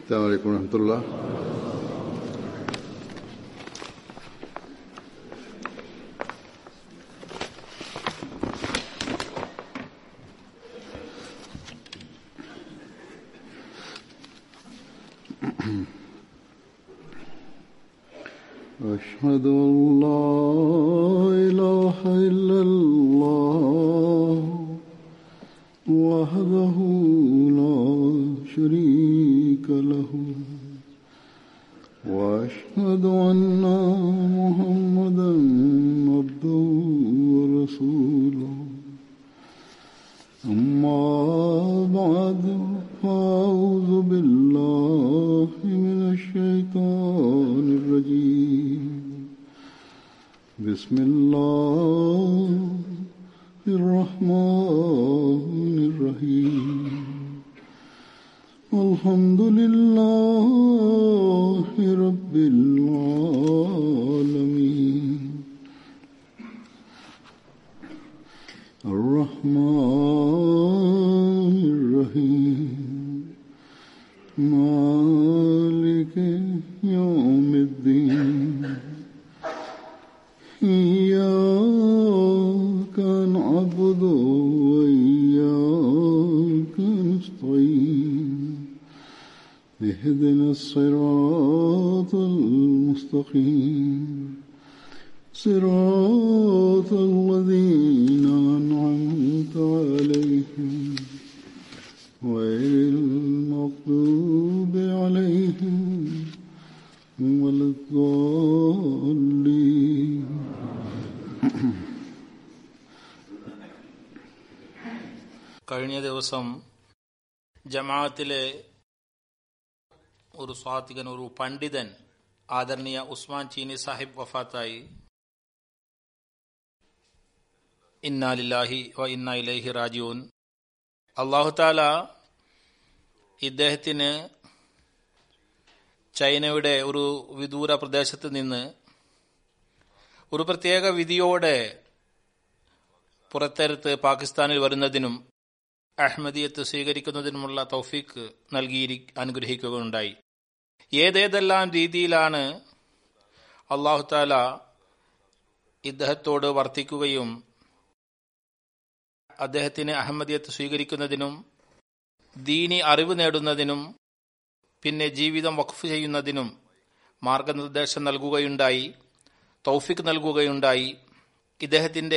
السلام عليكم ورحمة الله أشهد أن لا إله إلا الله وحده لا شريك له وأشهد أن محمدا عبده ورسوله أما بعد فأعوذ بالله من الشيطان الرجيم بسم الله الرحمن الرحيم الحمد لله رب العالمين الرحمن الرحيم مالك يوم الدين إياك نعبد وإياك نستعين اهدنا الصراط المستقيم صراط الذين أنعمت عليهم غير المغضوب عليهم ولا الضالين കഴിഞ്ഞ ദിവസം ജമാഅത്തിലെ ഒരു സ്വാത്വികൻ ഒരു പണ്ഡിതൻ ആദരണീയ ഉസ്മാൻ ചീനി സാഹിബ് വഫാത്തായി ഇന്നാലില്ലാഹി വ ഇന്ന ഇലൈഹി റാജിഊൻ അള്ളാഹുതാല ഇദ്ദേഹത്തിന് ചൈനയുടെ ഒരു വിദൂര പ്രദേശത്ത് നിന്ന് ഒരു പ്രത്യേക വിധിയോടെ പുറത്തെടുത്ത് പാകിസ്ഥാനിൽ വരുന്നതിനും അഹമ്മദിയത്ത് സ്വീകരിക്കുന്നതിനുമുള്ള തൗഫീക്ക് നൽകി അനുഗ്രഹിക്കുകയുണ്ടായി ഏതേതെല്ലാം രീതിയിലാണ് അള്ളാഹുത്താല ഇദ്ദേഹത്തോട് വർത്തിക്കുകയും അദ്ദേഹത്തിന് അഹമ്മദിയത്ത് സ്വീകരിക്കുന്നതിനും ദീനി അറിവ് നേടുന്നതിനും പിന്നെ ജീവിതം വഖഫ് ചെയ്യുന്നതിനും മാർഗനിർദ്ദേശം നൽകുകയുണ്ടായി തൗഫിക്ക് നൽകുകയുണ്ടായി ഇദ്ദേഹത്തിൻ്റെ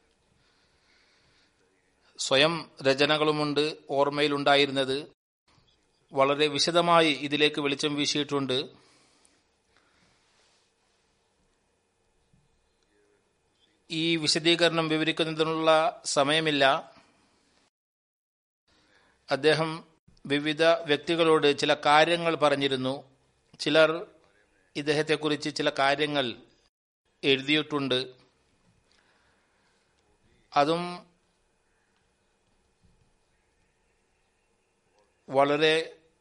സ്വയം രചനകളുമുണ്ട് ഓർമ്മയിലുണ്ടായിരുന്നത് വളരെ വിശദമായി ഇതിലേക്ക് വെളിച്ചം വീശിയിട്ടുണ്ട് ഈ വിശദീകരണം വിവരിക്കുന്നതിനുള്ള സമയമില്ല അദ്ദേഹം വിവിധ വ്യക്തികളോട് ചില കാര്യങ്ങൾ പറഞ്ഞിരുന്നു ചിലർ ഇദ്ദേഹത്തെക്കുറിച്ച് ചില കാര്യങ്ങൾ എഴുതിയിട്ടുണ്ട് അതും വളരെ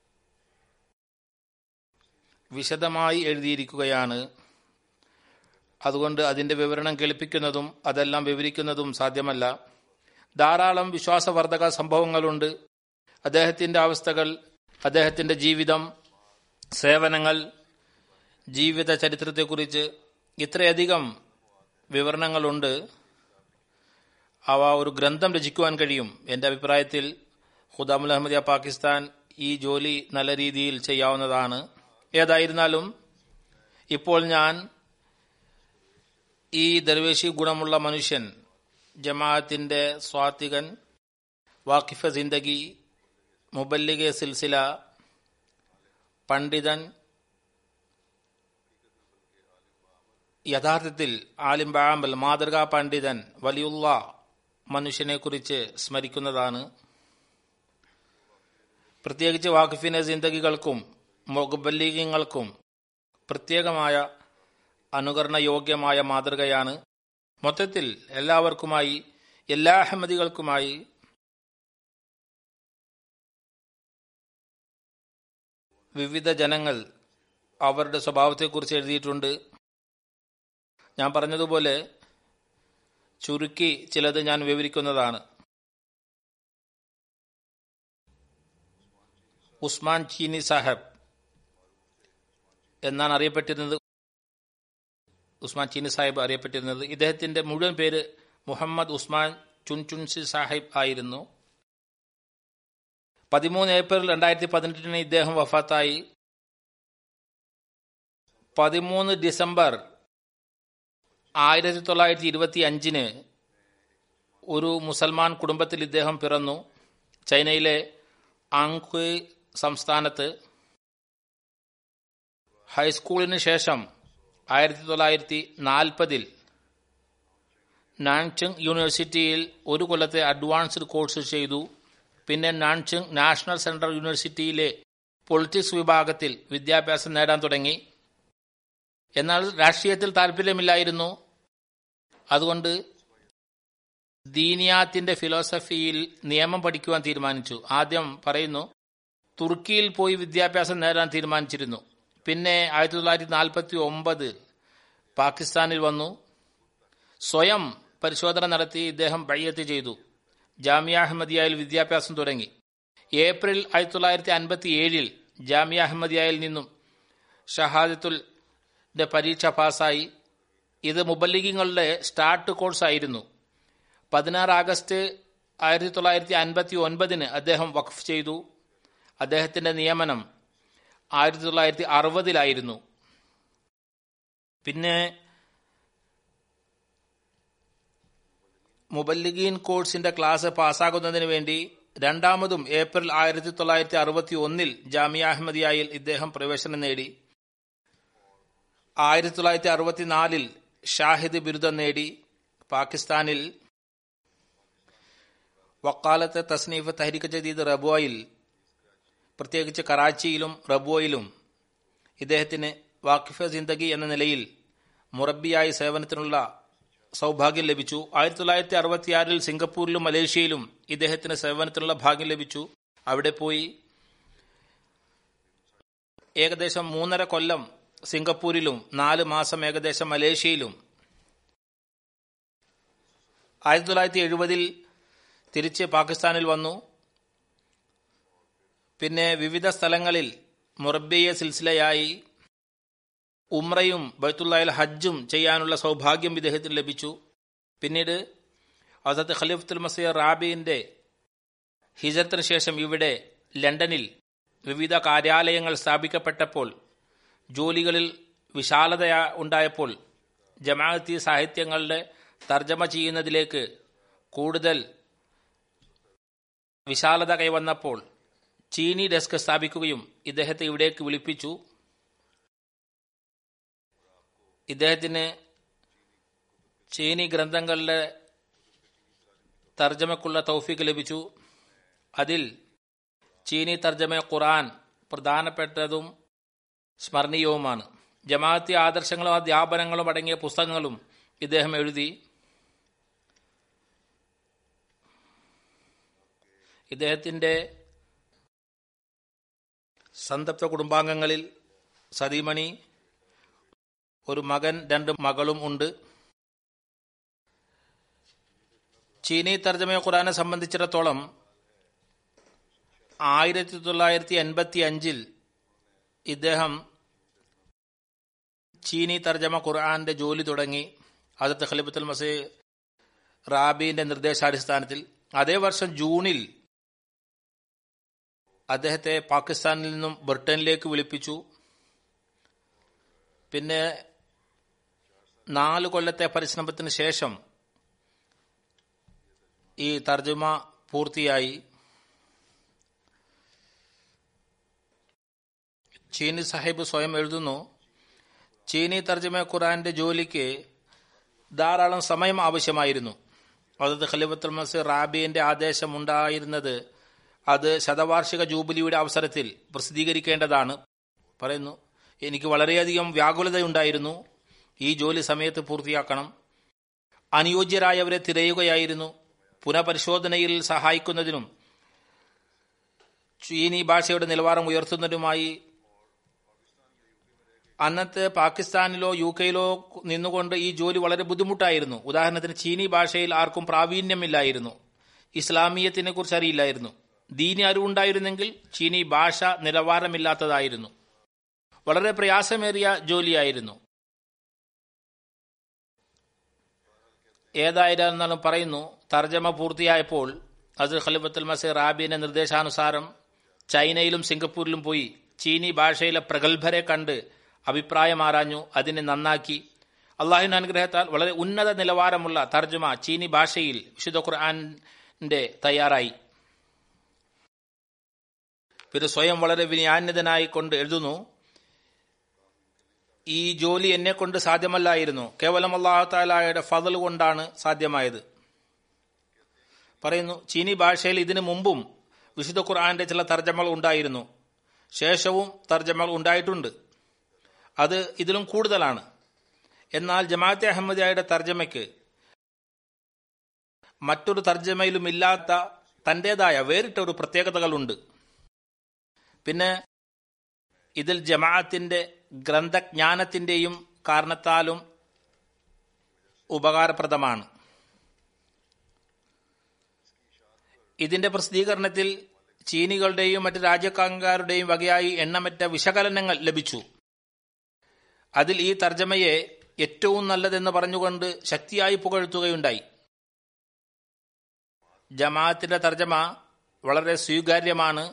വിശദമായി എഴുതിയിരിക്കുകയാണ് അതുകൊണ്ട് അതിൻ്റെ വിവരണം കേൾപ്പിക്കുന്നതും അതെല്ലാം വിവരിക്കുന്നതും സാധ്യമല്ല ധാരാളം വിശ്വാസവർദ്ധക സംഭവങ്ങളുണ്ട് അദ്ദേഹത്തിൻ്റെ അവസ്ഥകൾ അദ്ദേഹത്തിൻ്റെ ജീവിതം സേവനങ്ങൾ ജീവിത ചരിത്രത്തെക്കുറിച്ച് ഇത്രയധികം വിവരണങ്ങളുണ്ട് അവ ഒരു ഗ്രന്ഥം രചിക്കുവാൻ കഴിയും എൻ്റെ അഭിപ്രായത്തിൽ ഖുദാമുൽ അഹമ്മദിയ പാകിസ്ഥാൻ ഈ ജോലി നല്ല രീതിയിൽ ചെയ്യാവുന്നതാണ് ഏതായിരുന്നാലും ഇപ്പോൾ ഞാൻ ഈ ദർവേശി ഗുണമുള്ള മനുഷ്യൻ ജമാഅത്തിന്റെ സ്വാത്വികൻ വാക്കിഫ ജിന്ദഗി മുബല്ലിഗെ സിൽസില പണ്ഡിതൻ യഥാർത്ഥത്തിൽ ആലിം ബാമ്പൽ മാതൃകാ പണ്ഡിതൻ വലിയുള്ള മനുഷ്യനെക്കുറിച്ച് സ്മരിക്കുന്നതാണ് പ്രത്യേകിച്ച് വാക്കിഫിന്റെ ജിന്ദഗികൾക്കും മുഖബല്ലീകങ്ങൾക്കും പ്രത്യേകമായ അനുകരണ യോഗ്യമായ മാതൃകയാണ് മൊത്തത്തിൽ എല്ലാവർക്കുമായി എല്ലാ അഹമ്മദികൾക്കുമായി വിവിധ ജനങ്ങൾ അവരുടെ സ്വഭാവത്തെക്കുറിച്ച് എഴുതിയിട്ടുണ്ട് ഞാൻ പറഞ്ഞതുപോലെ ചുരുക്കി ചിലത് ഞാൻ വിവരിക്കുന്നതാണ് ഉസ്മാൻ ചീനി സാഹബ് എന്നാണ് അറിയപ്പെട്ടിരുന്നത് ഉസ്മാൻ ചീനി സാഹിബ് അറിയപ്പെട്ടിരുന്നത് ഇദ്ദേഹത്തിന്റെ മുഴുവൻ പേര് മുഹമ്മദ് ഉസ്മാൻ ചുൻചുൻസി സാഹിബ് ആയിരുന്നു പതിമൂന്ന് ഏപ്രിൽ രണ്ടായിരത്തി പതിനെട്ടിന് ഇദ്ദേഹം വഫാത്തായി പതിമൂന്ന് ഡിസംബർ ആയിരത്തി തൊള്ളായിരത്തി ഇരുപത്തി അഞ്ചിന് ഒരു മുസൽമാൻ കുടുംബത്തിൽ ഇദ്ദേഹം പിറന്നു ചൈനയിലെ ആങ്ക്വയ് സംസ്ഥാനത്ത് ഹൈസ്കൂളിന് ശേഷം ആയിരത്തി തൊള്ളായിരത്തി നാൽപ്പതിൽ നാൻചിങ് യൂണിവേഴ്സിറ്റിയിൽ ഒരു കൊല്ലത്തെ അഡ്വാൻസ്ഡ് കോഴ്സ് ചെയ്തു പിന്നെ നാൻചിങ് നാഷണൽ സെൻട്രൽ യൂണിവേഴ്സിറ്റിയിലെ പൊളിറ്റിക്സ് വിഭാഗത്തിൽ വിദ്യാഭ്യാസം നേടാൻ തുടങ്ങി എന്നാൽ രാഷ്ട്രീയത്തിൽ താല്പര്യമില്ലായിരുന്നു അതുകൊണ്ട് ദീനിയാത്തിന്റെ ഫിലോസഫിയിൽ നിയമം പഠിക്കുവാൻ തീരുമാനിച്ചു ആദ്യം പറയുന്നു തുർക്കിയിൽ പോയി വിദ്യാഭ്യാസം നേടാൻ തീരുമാനിച്ചിരുന്നു പിന്നെ ആയിരത്തി തൊള്ളായിരത്തി നാൽപ്പത്തി ഒമ്പത് പാകിസ്ഥാനിൽ വന്നു സ്വയം പരിശോധന നടത്തി ഇദ്ദേഹം ബയ്യത്ത് ചെയ്തു ജാമിയ അഹമ്മദിയയിൽ വിദ്യാഭ്യാസം തുടങ്ങി ഏപ്രിൽ ആയിരത്തി തൊള്ളായിരത്തി അൻപത്തി ഏഴിൽ ജാമിയ അഹമ്മദിയയിൽ നിന്നും ഷഹാദത്തുൽ പരീക്ഷ പാസ്സായി ഇത് മുബല്ലിഗിങ്ങളുടെ സ്റ്റാർട്ട് കോഴ്സ് ആയിരുന്നു പതിനാറ് ആഗസ്റ്റ് ആയിരത്തി തൊള്ളായിരത്തി അൻപത്തി ഒൻപതിന് അദ്ദേഹം വഖഫ് ചെയ്തു അദ്ദേഹത്തിന്റെ നിയമനം ആയിരത്തി തൊള്ളായിരത്തി അറുപതിലായിരുന്നു പിന്നെ മുബല്ലിഗീൻ കോഴ്സിന്റെ ക്ലാസ് പാസ്സാകുന്നതിന് വേണ്ടി രണ്ടാമതും ഏപ്രിൽ ആയിരത്തി തൊള്ളായിരത്തി അറുപത്തി ഒന്നിൽ ജാമിയ അഹമ്മദിയായിൽ ഇദ്ദേഹം പ്രവേശനം നേടി ആയിരത്തി തൊള്ളായിരത്തി അറുപത്തിനാലിൽ ഷാഹിദ് ബിരുദം നേടി പാകിസ്ഥാനിൽ വക്കാലത്ത് തസ്നീഫ് തഹരിക്ക് ജദീദ് റബോയിൽ പ്രത്യേകിച്ച് കറാച്ചിയിലും റബോയിലും ഇദ്ദേഹത്തിന് വാക്കിഫ ജിന്ദഗി എന്ന നിലയിൽ മുറബിയായി സേവനത്തിനുള്ള സൗഭാഗ്യം ലഭിച്ചു ആയിരത്തി തൊള്ളായിരത്തി അറുപത്തിയാറിൽ സിംഗപ്പൂരിലും മലേഷ്യയിലും ഇദ്ദേഹത്തിന് സേവനത്തിനുള്ള ഭാഗ്യം ലഭിച്ചു അവിടെ പോയി ഏകദേശം മൂന്നര കൊല്ലം സിംഗപ്പൂരിലും നാല് മാസം ഏകദേശം മലേഷ്യയിലും ആയിരത്തി തൊള്ളായിരത്തി എഴുപതിൽ തിരിച്ച് പാകിസ്ഥാനിൽ വന്നു പിന്നെ വിവിധ സ്ഥലങ്ങളിൽ മുറബിയ സിൽസിലയായി ഉമ്രയും ബൈത്തുള്ളയിൽ ഹജ്ജും ചെയ്യാനുള്ള സൗഭാഗ്യം ഇദ്ദേഹത്തിന് ലഭിച്ചു പിന്നീട് ഹസരത്ത് ഖലീഫത്തുൽ മസീർ റാബിന്റെ ഹിജറത്തിന് ശേഷം ഇവിടെ ലണ്ടനിൽ വിവിധ കാര്യാലയങ്ങൾ സ്ഥാപിക്കപ്പെട്ടപ്പോൾ ജോലികളിൽ വിശാലത ഉണ്ടായപ്പോൾ ജമാഅത്തി സാഹിത്യങ്ങളുടെ തർജ്ജമ ചെയ്യുന്നതിലേക്ക് കൂടുതൽ വിശാലത കൈവന്നപ്പോൾ ചീനി ഡെസ്ക് സ്ഥാപിക്കുകയും ഇദ്ദേഹത്തെ ഇവിടേക്ക് വിളിപ്പിച്ചു ഇദ്ദേഹത്തിന് ചീനി ഗ്രന്ഥങ്ങളുടെ തർജ്ജമക്കുള്ള തൗഫീക്ക് ലഭിച്ചു അതിൽ ചീനി തർജ്ജമ ഖുറാൻ പ്രധാനപ്പെട്ടതും സ്മരണീയവുമാണ് ജമാഅത്തി ആദർശങ്ങളും അധ്യാപനങ്ങളും അടങ്ങിയ പുസ്തകങ്ങളും ഇദ്ദേഹം എഴുതി ഇദ്ദേഹത്തിന്റെ സന്തപ്ത കുടുംബാംഗങ്ങളിൽ സതീമണി ഒരു മകൻ രണ്ട് മകളും ഉണ്ട് ചീനി തർജ്ജമ ഖുറാനെ സംബന്ധിച്ചിടത്തോളം ആയിരത്തി തൊള്ളായിരത്തി എൺപത്തി അഞ്ചിൽ ഇദ്ദേഹം ചീനി തർജ്ജമ ഖുർആന്റെ ജോലി തുടങ്ങി അതത് ഖലിബത്തുൽ മസീ റാബിന്റെ നിർദ്ദേശാടിസ്ഥാനത്തിൽ അതേ വർഷം ജൂണിൽ അദ്ദേഹത്തെ പാകിസ്ഥാനിൽ നിന്നും ബ്രിട്ടനിലേക്ക് വിളിപ്പിച്ചു പിന്നെ നാല് കൊല്ലത്തെ പരിശ്രമത്തിന് ശേഷം ഈ തർജ്ജമ പൂർത്തിയായി ചീനി സാഹിബ് സ്വയം എഴുതുന്നു ചീനി തർജ്ജമ ഖുറാന്റെ ജോലിക്ക് ധാരാളം സമയം ആവശ്യമായിരുന്നു അതത് ഖലീഫത്തുൽ മസീർ റാബിന്റെ ആദേശം ഉണ്ടായിരുന്നത് അത് ശതവാർഷിക ജൂബിലിയുടെ അവസരത്തിൽ പ്രസിദ്ധീകരിക്കേണ്ടതാണ് പറയുന്നു എനിക്ക് വളരെയധികം വ്യാകുലതയുണ്ടായിരുന്നു ഈ ജോലി സമയത്ത് പൂർത്തിയാക്കണം അനുയോജ്യരായവരെ തിരയുകയായിരുന്നു പുനഃപരിശോധനയിൽ സഹായിക്കുന്നതിനും ചീനി ഭാഷയുടെ നിലവാരം ഉയർത്തുന്നതിനുമായി അന്നത്തെ പാകിസ്ഥാനിലോ യു കെയിലോ നിന്നുകൊണ്ട് ഈ ജോലി വളരെ ബുദ്ധിമുട്ടായിരുന്നു ഉദാഹരണത്തിന് ചീനി ഭാഷയിൽ ആർക്കും പ്രാവീണ്യമില്ലായിരുന്നു ഇസ്ലാമീയത്തിനെ കുറിച്ച് അറിയില്ലായിരുന്നു ദീനി അറിവുണ്ടായിരുന്നെങ്കിൽ ചീനി ഭാഷ നിലവാരമില്ലാത്തതായിരുന്നു വളരെ പ്രയാസമേറിയ ജോലിയായിരുന്നു ഏതായിരുന്നാലും പറയുന്നു തർജ്ജമ പൂർത്തിയായപ്പോൾ അത് ഖലിഫത്തുൽ മസീർ റാബിന്റെ നിർദ്ദേശാനുസാരം ചൈനയിലും സിംഗപ്പൂരിലും പോയി ചീനി ഭാഷയിലെ പ്രഗത്ഭരെ കണ്ട് അഭിപ്രായം ആരാഞ്ഞു അതിനെ നന്നാക്കി അള്ളാഹുവിന്റെ അനുഗ്രഹത്താൽ വളരെ ഉന്നത നിലവാരമുള്ള തർജ്ജമ ചീനി ഭാഷയിൽ വിശുദ്ധ ഖുർആന്റെ തയ്യാറായി പിന്നെ സ്വയം വളരെ വിനയാന്യതനായി കൊണ്ട് എഴുതുന്നു ഈ ജോലി എന്നെ കൊണ്ട് സാധ്യമല്ലായിരുന്നു കേവലം അള്ളാഹു താലായുടെ ഫതൽ കൊണ്ടാണ് സാധ്യമായത് പറയുന്നു ചീനി ഭാഷയിൽ ഇതിനു മുമ്പും വിശുദ്ധ ഖുർആന്റെ ചില തർജ്ജമകൾ ഉണ്ടായിരുന്നു ശേഷവും തർജ്ജമകൾ ഉണ്ടായിട്ടുണ്ട് അത് ഇതിലും കൂടുതലാണ് എന്നാൽ ജമാഅത്തെ അഹമ്മദിയായുടെ തർജ്ജമയ്ക്ക് മറ്റൊരു തർജ്ജമയിലും ഇല്ലാത്ത തന്റേതായ വേറിട്ട ഒരു പ്രത്യേകതകളുണ്ട് പിന്നെ ഇതിൽ ജമാഅത്തിന്റെ ഗ്രന്ഥജ്ഞാനത്തിന്റെയും കാരണത്താലും ഉപകാരപ്രദമാണ് ഇതിന്റെ പ്രസിദ്ധീകരണത്തിൽ ചീനികളുടെയും മറ്റ് രാജ്യക്കാരുടെയും വകയായി എണ്ണമറ്റ വിശകലനങ്ങൾ ലഭിച്ചു അതിൽ ഈ തർജ്ജമയെ ഏറ്റവും നല്ലതെന്ന് പറഞ്ഞുകൊണ്ട് ശക്തിയായി പുകഴ്ത്തുകയുണ്ടായി ജമാഅത്തിന്റെ തർജ്ജമ വളരെ സ്വീകാര്യമാണ്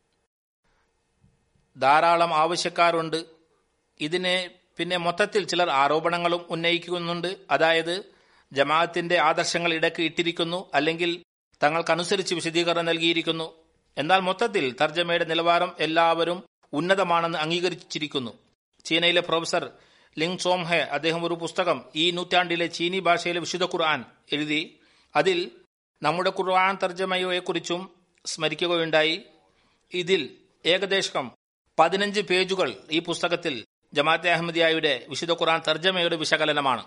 ധാരാളം ആവശ്യക്കാരുണ്ട് ഇതിനെ പിന്നെ മൊത്തത്തിൽ ചിലർ ആരോപണങ്ങളും ഉന്നയിക്കുന്നുണ്ട് അതായത് ജമാഅത്തിന്റെ ആദർശങ്ങൾ ഇടയ്ക്ക് ഇട്ടിരിക്കുന്നു അല്ലെങ്കിൽ തങ്ങൾക്കനുസരിച്ച് വിശദീകരണം നൽകിയിരിക്കുന്നു എന്നാൽ മൊത്തത്തിൽ തർജ്ജമയുടെ നിലവാരം എല്ലാവരും ഉന്നതമാണെന്ന് അംഗീകരിച്ചിരിക്കുന്നു ചീനയിലെ പ്രൊഫസർ ലിങ് സോംഹെ അദ്ദേഹം ഒരു പുസ്തകം ഈ നൂറ്റാണ്ടിലെ ചീനി ഭാഷയിലെ വിശുദ്ധ ഖുർആൻ എഴുതി അതിൽ നമ്മുടെ ഖുർആൻ തർജ്ജമയെക്കുറിച്ചും സ്മരിക്കുകയുണ്ടായി ഇതിൽ ഏകദേശം പതിനഞ്ച് പേജുകൾ ഈ പുസ്തകത്തിൽ ജമാഅത്തെ അഹമ്മദിയായുടെ വിശുദ്ധ ഖുർആൻ തർജ്ജമയുടെ വിശകലനമാണ്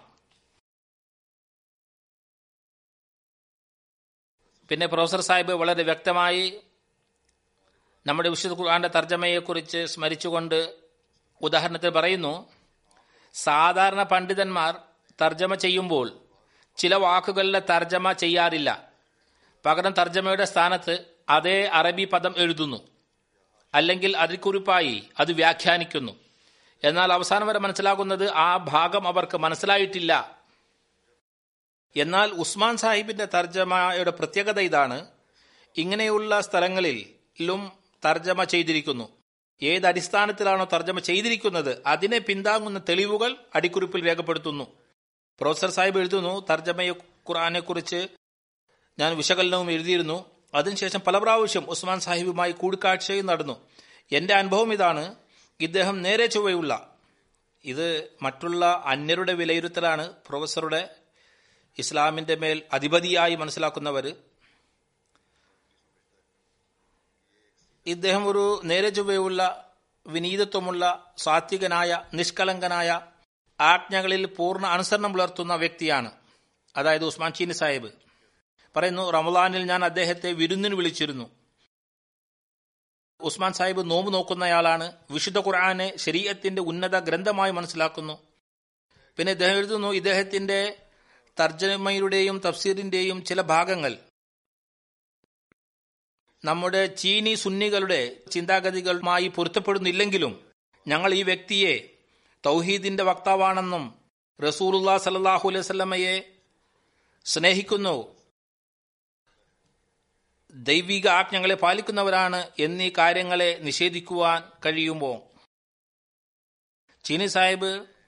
പിന്നെ പ്രൊഫസർ സാഹിബ് വളരെ വ്യക്തമായി നമ്മുടെ വിശുദ്ധ ഖുർആന്റെ തർജ്ജമയെക്കുറിച്ച് സ്മരിച്ചുകൊണ്ട് ഉദാഹരണത്തിൽ പറയുന്നു സാധാരണ പണ്ഡിതന്മാർ തർജ്ജമ ചെയ്യുമ്പോൾ ചില വാക്കുകളിലെ തർജ്ജമ ചെയ്യാറില്ല പകരം തർജ്ജമയുടെ സ്ഥാനത്ത് അതേ അറബി പദം എഴുതുന്നു അല്ലെങ്കിൽ അതിക്കുറിപ്പായി അത് വ്യാഖ്യാനിക്കുന്നു എന്നാൽ അവസാനം വരെ മനസ്സിലാകുന്നത് ആ ഭാഗം അവർക്ക് മനസ്സിലായിട്ടില്ല എന്നാൽ ഉസ്മാൻ സാഹിബിന്റെ തർജ്ജമയുടെ പ്രത്യേകത ഇതാണ് ഇങ്ങനെയുള്ള സ്ഥലങ്ങളിലും തർജ്ജമ ചെയ്തിരിക്കുന്നു ഏത് അടിസ്ഥാനത്തിലാണോ തർജ്ജമ ചെയ്തിരിക്കുന്നത് അതിനെ പിന്താങ്ങുന്ന തെളിവുകൾ അടിക്കുറിപ്പിൽ രേഖപ്പെടുത്തുന്നു പ്രൊഫസർ സാഹിബ് എഴുതുന്നു തർജ്ജമയെ ഖുർആനെ കുറിച്ച് ഞാൻ വിശകലനവും എഴുതിയിരുന്നു അതിനുശേഷം പല പ്രാവശ്യം ഉസ്മാൻ സാഹിബുമായി കൂടിക്കാഴ്ചയും നടന്നു എന്റെ അനുഭവം ഇതാണ് ഇദ്ദേഹം നേരെ ചൊവ്വയുള്ള ഇത് മറ്റുള്ള അന്യരുടെ വിലയിരുത്തലാണ് പ്രൊഫസറുടെ ഇസ്ലാമിന്റെ മേൽ അധിപതിയായി മനസ്സിലാക്കുന്നവർ ഇദ്ദേഹം ഒരു നേരെ ചൊവ്വയുള്ള വിനീതത്വമുള്ള സാത്വികനായ നിഷ്കളങ്കനായ ആജ്ഞകളിൽ പൂർണ്ണ അനുസരണം പുലർത്തുന്ന വ്യക്തിയാണ് അതായത് ഉസ്മാൻ ചീനി സാഹിബ് പറയുന്നു റമദാനിൽ ഞാൻ അദ്ദേഹത്തെ വിരുന്നിന് വിളിച്ചിരുന്നു ഉസ്മാൻ സാഹിബ് നോമ്പ് നോക്കുന്നയാളാണ് വിശുദ്ധ ഖുർആനെ ശരീരത്തിന്റെ ഉന്നത ഗ്രന്ഥമായി മനസ്സിലാക്കുന്നു പിന്നെ ഇദ്ദേഹം എഴുതുന്നു ഇദ്ദേഹത്തിന്റെ തർജ്ജമയുടെയും തഫ്സീറിന്റെയും ചില ഭാഗങ്ങൾ നമ്മുടെ ചീനി സുന്നികളുടെ ചിന്താഗതികളുമായി പൊരുത്തപ്പെടുന്നില്ലെങ്കിലും ഞങ്ങൾ ഈ വ്യക്തിയെ തൗഹീദിന്റെ വക്താവാണെന്നും റസൂലുല്ലാ സലാഹു അലൈഹി സ്വലമയെ സ്നേഹിക്കുന്നു ദൈവിക ആജ്ഞകളെ പാലിക്കുന്നവരാണ് എന്നീ കാര്യങ്ങളെ നിഷേധിക്കുവാൻ കഴിയുമ്പോൾ ചീനി സാഹിബ്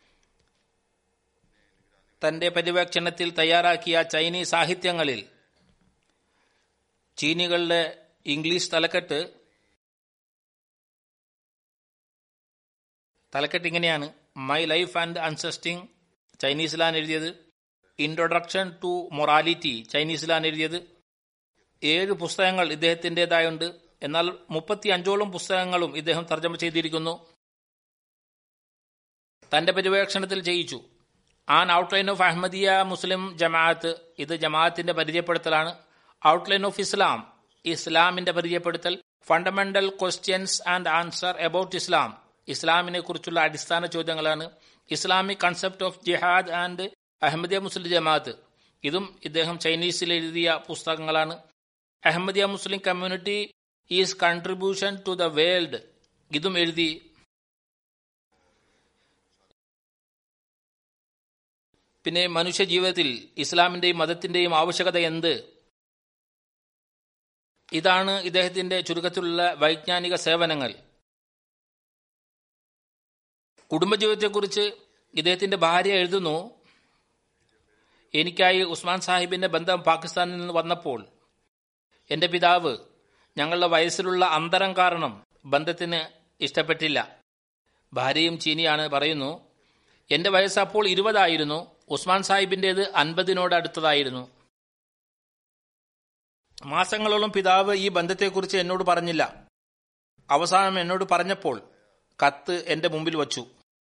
തന്റെ പര്യവേക്ഷണത്തിൽ തയ്യാറാക്കിയ ചൈനീസ് സാഹിത്യങ്ങളിൽ ചീനികളുടെ ഇംഗ്ലീഷ് തലക്കെട്ട് തലക്കെട്ട് ഇങ്ങനെയാണ് മൈ ലൈഫ് ആൻഡ് അൻസസ്റ്റിംഗ് ചൈനീസിലാണ് എഴുതിയത് ഇൻട്രൊഡക്ഷൻ ടു മൊറാലിറ്റി ചൈനീസിലാണ് എഴുതിയത് ഏഴ് പുസ്തകങ്ങൾ ഇദ്ദേഹത്തിൻ്റെതായുണ്ട് എന്നാൽ മുപ്പത്തി അഞ്ചോളം പുസ്തകങ്ങളും ഇദ്ദേഹം തർജ്ജമ ചെയ്തിരിക്കുന്നു തന്റെ പര്യവേക്ഷണത്തിൽ ചെയ്യിച്ചു an outline of Ahmadiyya Muslim Jamaat ഇത് ജമാഅത്തിന്റെ പരിചയപ്പെടുത്തലാണ് ഔട്ട്ലൈൻ ഓഫ് ഇസ്ലാം ഇസ്ലാമിന്റെ പരിചയപ്പെടുത്തൽ fundamental questions and answer about Islam ഇസ്ലാമിനെ കുറിച്ചുള്ള അടിസ്ഥാന ചോദ്യങ്ങളാണ് Islamic concept of jihad and Ahmadiyya Muslim Jamaat ഇതും ഇദ്ദേഹം ചൈനീസിൽ എഴുതിയ പുസ്തകങ്ങളാണ് Ahmadiyya Muslim community is contribution to the world ഇതും എഴുതി പിന്നെ മനുഷ്യ ജീവിതത്തിൽ ഇസ്ലാമിന്റെയും മതത്തിന്റെയും ആവശ്യകത എന്ത് ഇതാണ് ഇദ്ദേഹത്തിന്റെ ചുരുക്കത്തിലുള്ള വൈജ്ഞാനിക സേവനങ്ങൾ കുടുംബജീവിതത്തെക്കുറിച്ച് ഇദ്ദേഹത്തിന്റെ ഭാര്യ എഴുതുന്നു എനിക്കായി ഉസ്മാൻ സാഹിബിന്റെ ബന്ധം പാകിസ്ഥാനിൽ നിന്ന് വന്നപ്പോൾ എന്റെ പിതാവ് ഞങ്ങളുടെ വയസ്സിലുള്ള അന്തരം കാരണം ബന്ധത്തിന് ഇഷ്ടപ്പെട്ടില്ല ഭാര്യയും ചീനിയാണ് പറയുന്നു എന്റെ വയസ്സ് അപ്പോൾ ഇരുപതായിരുന്നു ഉസ്മാൻ സാഹിബിന്റേത് അൻപതിനോട് അടുത്തതായിരുന്നു മാസങ്ങളോളം പിതാവ് ഈ ബന്ധത്തെക്കുറിച്ച് എന്നോട് പറഞ്ഞില്ല അവസാനം എന്നോട് പറഞ്ഞപ്പോൾ കത്ത് എന്റെ മുമ്പിൽ വച്ചു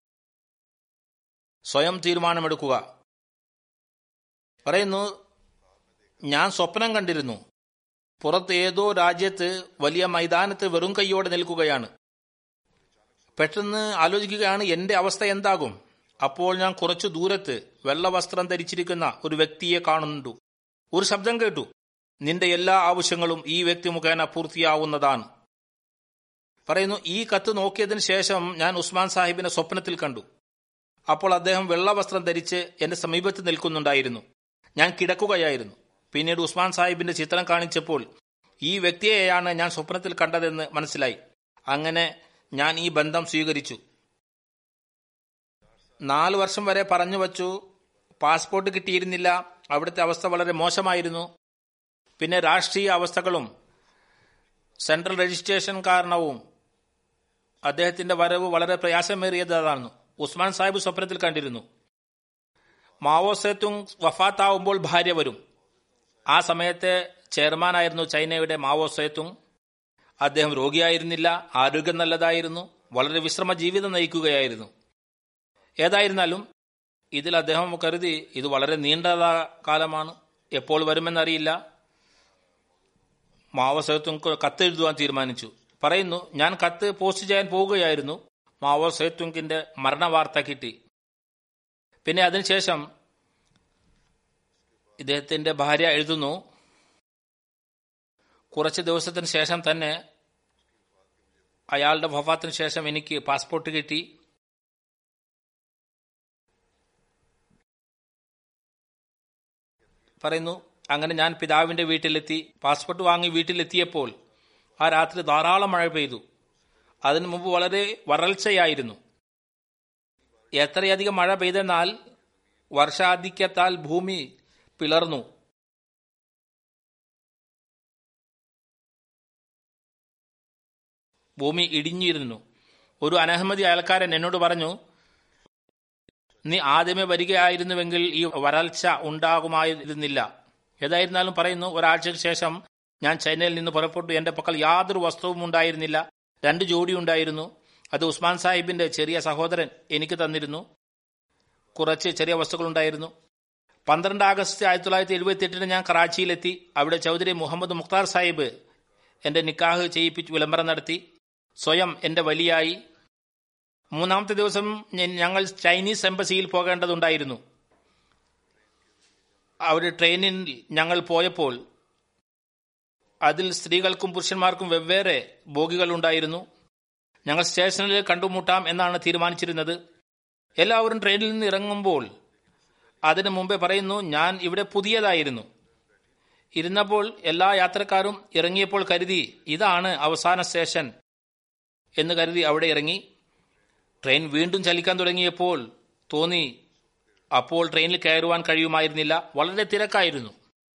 സ്വയം തീരുമാനമെടുക്കുക പറയുന്നു ഞാൻ സ്വപ്നം കണ്ടിരുന്നു പുറത്ത് ഏതോ രാജ്യത്ത് വലിയ മൈതാനത്ത് വെറും കൈയോടെ നിൽക്കുകയാണ് പെട്ടെന്ന് ആലോചിക്കുകയാണ് എന്റെ അവസ്ഥ എന്താകും അപ്പോൾ ഞാൻ കുറച്ചു ദൂരത്ത് വെള്ള വസ്ത്രം ധരിച്ചിരിക്കുന്ന ഒരു വ്യക്തിയെ കാണുന്നുണ്ട് ഒരു ശബ്ദം കേട്ടു നിന്റെ എല്ലാ ആവശ്യങ്ങളും ഈ വ്യക്തി മുഖേന പൂർത്തിയാവുന്നതാണ് പറയുന്നു ഈ കത്ത് നോക്കിയതിന് ശേഷം ഞാൻ ഉസ്മാൻ സാഹിബിനെ സ്വപ്നത്തിൽ കണ്ടു അപ്പോൾ അദ്ദേഹം വെള്ള വസ്ത്രം ധരിച്ച് എന്റെ സമീപത്ത് നിൽക്കുന്നുണ്ടായിരുന്നു ഞാൻ കിടക്കുകയായിരുന്നു പിന്നീട് ഉസ്മാൻ സാഹിബിന്റെ ചിത്രം കാണിച്ചപ്പോൾ ഈ വ്യക്തിയെയാണ് ഞാൻ സ്വപ്നത്തിൽ കണ്ടതെന്ന് മനസ്സിലായി അങ്ങനെ ഞാൻ ഈ ബന്ധം സ്വീകരിച്ചു നാലു വർഷം വരെ പറഞ്ഞു വച്ചു പാസ്പോർട്ട് കിട്ടിയിരുന്നില്ല അവിടുത്തെ അവസ്ഥ വളരെ മോശമായിരുന്നു പിന്നെ രാഷ്ട്രീയ അവസ്ഥകളും സെൻട്രൽ രജിസ്ട്രേഷൻ കാരണവും അദ്ദേഹത്തിന്റെ വരവ് വളരെ പ്രയാസമേറിയതാണ് ഉസ്മാൻ സാഹിബ് സ്വപ്നത്തിൽ കണ്ടിരുന്നു മാവോ സേത്തുങ് വഫാത്താവുമ്പോൾ ഭാര്യ വരും ആ സമയത്തെ ചെയർമാനായിരുന്നു ചൈനയുടെ മാവോ സേത്തുങ് അദ്ദേഹം രോഗിയായിരുന്നില്ല ആരോഗ്യം നല്ലതായിരുന്നു വളരെ വിശ്രമ ജീവിതം നയിക്കുകയായിരുന്നു ഏതായിരുന്നാലും ഇതിൽ അദ്ദേഹം കരുതി ഇത് വളരെ നീണ്ട കാലമാണ് എപ്പോൾ വരുമെന്നറിയില്ല മാവോ സേത്തുങ് കത്തെഴുതുവാൻ തീരുമാനിച്ചു പറയുന്നു ഞാൻ കത്ത് പോസ്റ്റ് ചെയ്യാൻ പോവുകയായിരുന്നു മാവോ സേത്തുങ്കിന്റെ മരണവാർത്ത കിട്ടി പിന്നെ അതിനുശേഷം ഇദ്ദേഹത്തിന്റെ ഭാര്യ എഴുതുന്നു കുറച്ച് ദിവസത്തിന് ശേഷം തന്നെ അയാളുടെ വഫാത്തിന് ശേഷം എനിക്ക് പാസ്പോർട്ട് കിട്ടി പറയുന്നു അങ്ങനെ ഞാൻ പിതാവിന്റെ വീട്ടിലെത്തി പാസ്പോർട്ട് വാങ്ങി വീട്ടിലെത്തിയപ്പോൾ ആ രാത്രി ധാരാളം മഴ പെയ്തു അതിനു മുമ്പ് വളരെ വരൾച്ചയായിരുന്നു എത്രയധികം മഴ പെയ്തെന്നാൽ വർഷാധിക്യത്താൽ ഭൂമി പിളർന്നു ഭൂമി ഇടിഞ്ഞിരുന്നു ഒരു അനഹമ്മതി അയൽക്കാരൻ എന്നോട് പറഞ്ഞു നീ ആദ്യമേ വരികയായിരുന്നുവെങ്കിൽ ഈ വരൾച്ച ഉണ്ടാകുമായിരുന്നില്ല ഏതായിരുന്നാലും പറയുന്നു ഒരാഴ്ചയ്ക്ക് ശേഷം ഞാൻ ചൈനയിൽ നിന്ന് പുറപ്പെട്ടു എന്റെ പക്കൽ യാതൊരു വസ്തുവും ഉണ്ടായിരുന്നില്ല രണ്ട് ജോഡി ഉണ്ടായിരുന്നു അത് ഉസ്മാൻ സാഹിബിന്റെ ചെറിയ സഹോദരൻ എനിക്ക് തന്നിരുന്നു കുറച്ച് ചെറിയ വസ്തുക്കൾ ഉണ്ടായിരുന്നു പന്ത്രണ്ട് ആഗസ്റ്റ് ആയിരത്തി തൊള്ളായിരത്തി എഴുപത്തി എട്ടിന് ഞാൻ കറാച്ചിയിലെത്തി അവിടെ ചൗധരി മുഹമ്മദ് മുഖ്താർ സാഹിബ് എന്റെ നിക്കാഹ് ചെയ്യിപ്പിച്ച് വിളംബരം നടത്തി സ്വയം എന്റെ വലിയായി മൂന്നാമത്തെ ദിവസം ഞങ്ങൾ ചൈനീസ് എംബസിയിൽ പോകേണ്ടതുണ്ടായിരുന്നു അവിടെ ട്രെയിനിൽ ഞങ്ങൾ പോയപ്പോൾ അതിൽ സ്ത്രീകൾക്കും പുരുഷന്മാർക്കും വെവ്വേറെ ബോഗികൾ ഉണ്ടായിരുന്നു ഞങ്ങൾ സ്റ്റേഷനിൽ കണ്ടുമുട്ടാം എന്നാണ് തീരുമാനിച്ചിരുന്നത് എല്ലാവരും ട്രെയിനിൽ നിന്ന് ഇറങ്ങുമ്പോൾ അതിനു മുമ്പേ പറയുന്നു ഞാൻ ഇവിടെ പുതിയതായിരുന്നു ഇരുന്നപ്പോൾ എല്ലാ യാത്രക്കാരും ഇറങ്ങിയപ്പോൾ കരുതി ഇതാണ് അവസാന സ്റ്റേഷൻ എന്ന് കരുതി അവിടെ ഇറങ്ങി ട്രെയിൻ വീണ്ടും ചലിക്കാൻ തുടങ്ങിയപ്പോൾ തോന്നി അപ്പോൾ ട്രെയിനിൽ കയറുവാൻ കഴിയുമായിരുന്നില്ല വളരെ തിരക്കായിരുന്നു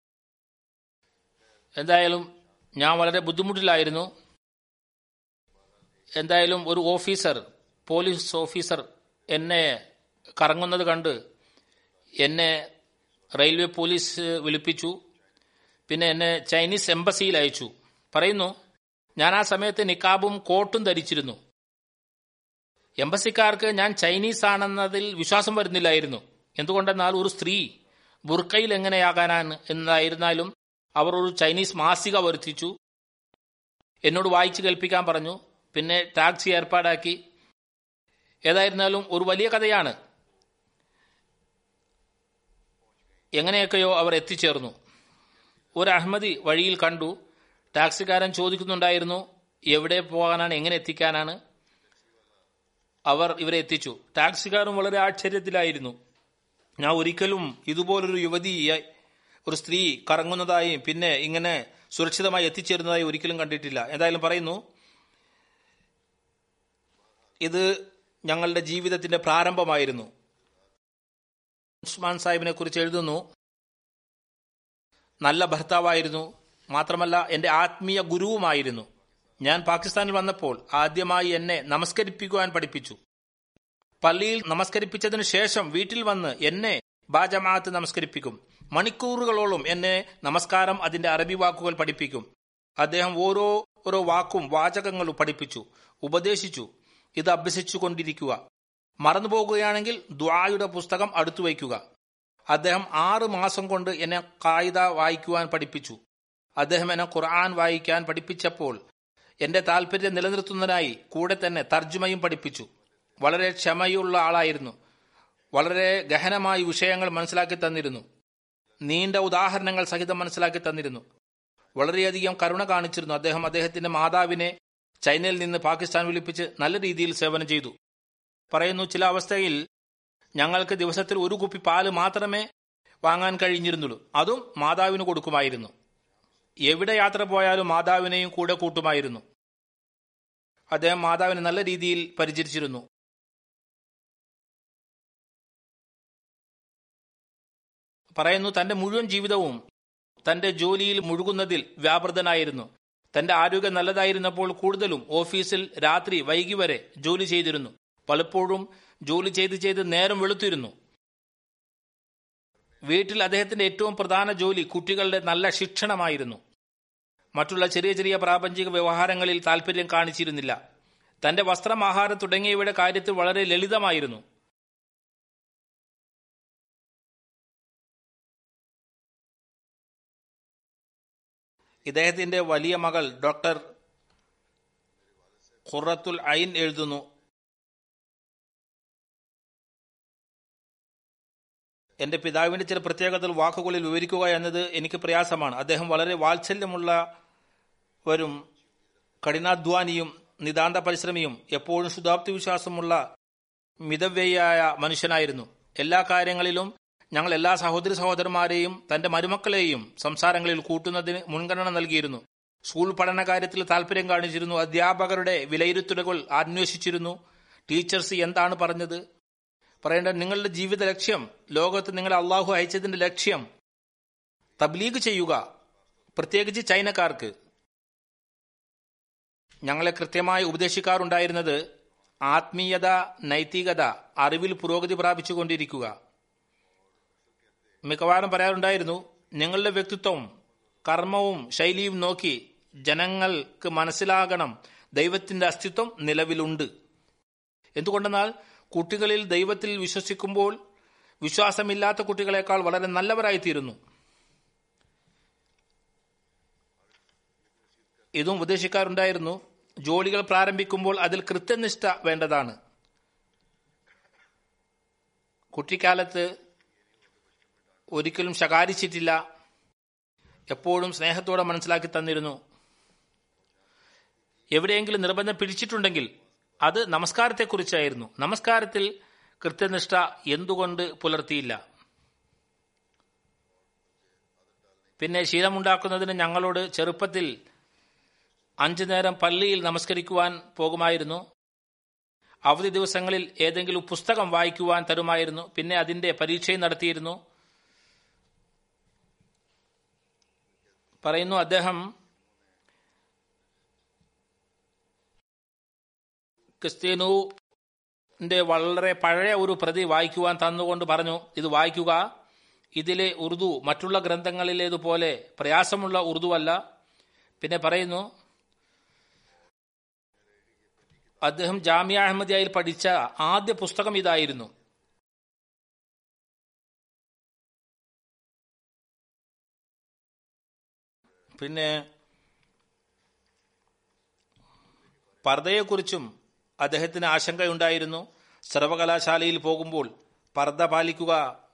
എന്തായാലും ഞാൻ വളരെ ബുദ്ധിമുട്ടിലായിരുന്നു എന്തായാലും ഒരു ഓഫീസർ പോലീസ് ഓഫീസർ എന്നെ കറങ്ങുന്നത് കണ്ട് എന്നെ റെയിൽവേ പോലീസ് വിളിപ്പിച്ചു പിന്നെ എന്നെ ചൈനീസ് എംബസിയിൽ അയച്ചു പറയുന്നു ഞാൻ ആ സമയത്ത് നിക്കാബും കോട്ടും ധരിച്ചിരുന്നു എംബസിക്കാർക്ക് ഞാൻ ചൈനീസ് ആണെന്നതിൽ വിശ്വാസം വരുന്നില്ലായിരുന്നു എന്തുകൊണ്ടെന്നാൽ ഒരു സ്ത്രീ ബുർക്കയിൽ എങ്ങനെയാകാനാണ് എന്നായിരുന്നാലും അവർ ഒരു ചൈനീസ് മാസിക വരുത്തിച്ചു എന്നോട് വായിച്ചു കേൾപ്പിക്കാൻ പറഞ്ഞു പിന്നെ ടാക്സി ഏർപ്പാടാക്കി ഏതായിരുന്നാലും ഒരു വലിയ കഥയാണ് എങ്ങനെയൊക്കെയോ അവർ എത്തിച്ചേർന്നു ഒരു അഹമ്മദി വഴിയിൽ കണ്ടു ടാക്സിക്കാരൻ ചോദിക്കുന്നുണ്ടായിരുന്നു എവിടെ പോകാനാണ് എങ്ങനെ എത്തിക്കാനാണ് അവർ ഇവരെ എത്തിച്ചു ടാക്സിക്കാരും വളരെ ആശ്ചര്യത്തിലായിരുന്നു ഞാൻ ഒരിക്കലും ഇതുപോലൊരു യുവതിയെ ഒരു സ്ത്രീ കറങ്ങുന്നതായും പിന്നെ ഇങ്ങനെ സുരക്ഷിതമായി എത്തിച്ചേരുന്നതായി ഒരിക്കലും കണ്ടിട്ടില്ല എന്തായാലും പറയുന്നു ഇത് ഞങ്ങളുടെ ജീവിതത്തിന്റെ പ്രാരംഭമായിരുന്നു ഉസ്മാൻ സാഹിബിനെ കുറിച്ച് എഴുതുന്നു നല്ല ഭർത്താവായിരുന്നു മാത്രമല്ല എന്റെ ആത്മീയ ഗുരുവുമായിരുന്നു ഞാൻ പാകിസ്ഥാനിൽ വന്നപ്പോൾ ആദ്യമായി എന്നെ നമസ്കരിപ്പിക്കുവാൻ പഠിപ്പിച്ചു പള്ളിയിൽ നമസ്കരിപ്പിച്ചതിനു ശേഷം വീട്ടിൽ വന്ന് എന്നെ ബാജമാഅത്ത് നമസ്കരിപ്പിക്കും മണിക്കൂറുകളോളം എന്നെ നമസ്കാരം അതിന്റെ അറബി വാക്കുകൾ പഠിപ്പിക്കും അദ്ദേഹം ഓരോ ഓരോ വാക്കും വാചകങ്ങളും പഠിപ്പിച്ചു ഉപദേശിച്ചു ഇത് അഭ്യസിച്ചു കൊണ്ടിരിക്കുക മറന്നുപോകുകയാണെങ്കിൽ ദ്വായുടെ പുസ്തകം അടുത്തു വയ്ക്കുക അദ്ദേഹം ആറ് മാസം കൊണ്ട് എന്നെ കായിക വായിക്കുവാൻ പഠിപ്പിച്ചു അദ്ദേഹം എന്നെ ഖുർആൻ വായിക്കാൻ പഠിപ്പിച്ചപ്പോൾ എന്റെ താല്പര്യം നിലനിർത്തുന്നതിനായി കൂടെ തന്നെ തർജ്ജമയും പഠിപ്പിച്ചു വളരെ ക്ഷമയുള്ള ആളായിരുന്നു വളരെ ഗഹനമായി വിഷയങ്ങൾ മനസ്സിലാക്കി തന്നിരുന്നു നീണ്ട ഉദാഹരണങ്ങൾ സഹിതം മനസ്സിലാക്കി തന്നിരുന്നു വളരെയധികം കരുണ കാണിച്ചിരുന്നു അദ്ദേഹം അദ്ദേഹത്തിന്റെ മാതാവിനെ ചൈനയിൽ നിന്ന് പാകിസ്ഥാൻ വിളിപ്പിച്ച് നല്ല രീതിയിൽ സേവനം ചെയ്തു പറയുന്നു ചില അവസ്ഥയിൽ ഞങ്ങൾക്ക് ദിവസത്തിൽ ഒരു കുപ്പി പാല് മാത്രമേ വാങ്ങാൻ കഴിഞ്ഞിരുന്നുള്ളൂ അതും മാതാവിന് കൊടുക്കുമായിരുന്നു എവിടെ യാത്ര പോയാലും മാതാവിനെയും കൂടെ കൂട്ടുമായിരുന്നു അദ്ദേഹം മാതാവിനെ നല്ല രീതിയിൽ പരിചരിച്ചിരുന്നു പറയുന്നു തന്റെ മുഴുവൻ ജീവിതവും തന്റെ ജോലിയിൽ മുഴുകുന്നതിൽ വ്യാപൃതനായിരുന്നു തന്റെ ആരോഗ്യം നല്ലതായിരുന്നപ്പോൾ കൂടുതലും ഓഫീസിൽ രാത്രി വൈകി വരെ ജോലി ചെയ്തിരുന്നു പലപ്പോഴും ജോലി ചെയ്ത് ചെയ്ത് നേരം വെളുത്തിരുന്നു വീട്ടിൽ അദ്ദേഹത്തിന്റെ ഏറ്റവും പ്രധാന ജോലി കുട്ടികളുടെ നല്ല ശിക്ഷണമായിരുന്നു മറ്റുള്ള ചെറിയ ചെറിയ പ്രാപഞ്ചിക വ്യവഹാരങ്ങളിൽ താല്പര്യം കാണിച്ചിരുന്നില്ല തന്റെ വസ്ത്രം ആഹാരം തുടങ്ങിയവയുടെ കാര്യത്തിൽ വളരെ ലളിതമായിരുന്നു ഇദ്ദേഹത്തിന്റെ വലിയ മകൾ ഡോക്ടർ ഖുറത്തുൽ ഐൻ എഴുതുന്നു എന്റെ പിതാവിന്റെ ചില പ്രത്യേകതകൾ വാക്കുകളിൽ വിവരിക്കുക എന്നത് എനിക്ക് പ്രയാസമാണ് അദ്ദേഹം വളരെ വാത്സല്യമുള്ളവരും കഠിനാധ്വാനിയും നിതാന്ത പരിശ്രമിയും എപ്പോഴും ശുദ്ധാപ്തി വിശ്വാസമുള്ള മിതവ്യയായ മനുഷ്യനായിരുന്നു എല്ലാ കാര്യങ്ങളിലും ഞങ്ങൾ എല്ലാ സഹോദരി സഹോദരന്മാരെയും തന്റെ മരുമക്കളെയും സംസാരങ്ങളിൽ കൂട്ടുന്നതിന് മുൻഗണന നൽകിയിരുന്നു സ്കൂൾ പഠന കാര്യത്തിൽ താല്പര്യം കാണിച്ചിരുന്നു അധ്യാപകരുടെ വിലയിരുത്തലുകൾ അന്വേഷിച്ചിരുന്നു ടീച്ചേഴ്സ് എന്താണ് പറഞ്ഞത് പറയേണ്ട നിങ്ങളുടെ ജീവിത ലക്ഷ്യം ലോകത്ത് നിങ്ങളെ അള്ളാഹു അയച്ചതിന്റെ ലക്ഷ്യം തബ്ലീഗ് ചെയ്യുക പ്രത്യേകിച്ച് ചൈനക്കാർക്ക് ഞങ്ങളെ കൃത്യമായി ഉപദേശിക്കാറുണ്ടായിരുന്നത് ആത്മീയത നൈതികത അറിവിൽ പുരോഗതി പ്രാപിച്ചുകൊണ്ടിരിക്കുക മിക്കവാറും പറയാറുണ്ടായിരുന്നു നിങ്ങളുടെ വ്യക്തിത്വവും കർമ്മവും ശൈലിയും നോക്കി ജനങ്ങൾക്ക് മനസ്സിലാകണം ദൈവത്തിന്റെ അസ്തിത്വം നിലവിലുണ്ട് എന്തുകൊണ്ടെന്നാൽ കുട്ടികളിൽ ദൈവത്തിൽ വിശ്വസിക്കുമ്പോൾ വിശ്വാസമില്ലാത്ത കുട്ടികളെക്കാൾ വളരെ നല്ലവരായിത്തീരുന്നു ഇതും ഉപദേശിക്കാറുണ്ടായിരുന്നു ജോലികൾ പ്രാരംഭിക്കുമ്പോൾ അതിൽ കൃത്യനിഷ്ഠ വേണ്ടതാണ് കുട്ടിക്കാലത്ത് ഒരിക്കലും ശകാരിച്ചിട്ടില്ല എപ്പോഴും സ്നേഹത്തോടെ മനസ്സിലാക്കി തന്നിരുന്നു എവിടെയെങ്കിലും നിർബന്ധം പിടിച്ചിട്ടുണ്ടെങ്കിൽ അത് നമസ്കാരത്തെക്കുറിച്ചായിരുന്നു നമസ്കാരത്തിൽ കൃത്യനിഷ്ഠ എന്തുകൊണ്ട് പുലർത്തിയില്ല പിന്നെ ശീലമുണ്ടാക്കുന്നതിന് ഞങ്ങളോട് ചെറുപ്പത്തിൽ അഞ്ചു നേരം പള്ളിയിൽ നമസ്കരിക്കുവാൻ പോകുമായിരുന്നു അവധി ദിവസങ്ങളിൽ ഏതെങ്കിലും പുസ്തകം വായിക്കുവാൻ തരുമായിരുന്നു പിന്നെ അതിന്റെ പരീക്ഷയും നടത്തിയിരുന്നു പറയുന്നു അദ്ദേഹം ക്രിസ്ത്യനുവിന്റെ വളരെ പഴയ ഒരു പ്രതി വായിക്കുവാൻ തന്നുകൊണ്ട് പറഞ്ഞു ഇത് വായിക്കുക ഇതിലെ ഉറുദു മറ്റുള്ള ഗ്രന്ഥങ്ങളിലേതുപോലെ പ്രയാസമുള്ള ഉറുദു അല്ല പിന്നെ പറയുന്നു അദ്ദേഹം ജാമ്യ അഹമ്മദിയയിൽ പഠിച്ച ആദ്യ പുസ്തകം ഇതായിരുന്നു പിന്നെ പർദ്ദയെക്കുറിച്ചും അദ്ദേഹത്തിന് ആശങ്കയുണ്ടായിരുന്നു സർവകലാശാലയിൽ പോകുമ്പോൾ പർദ്ദ പാലിക്കുക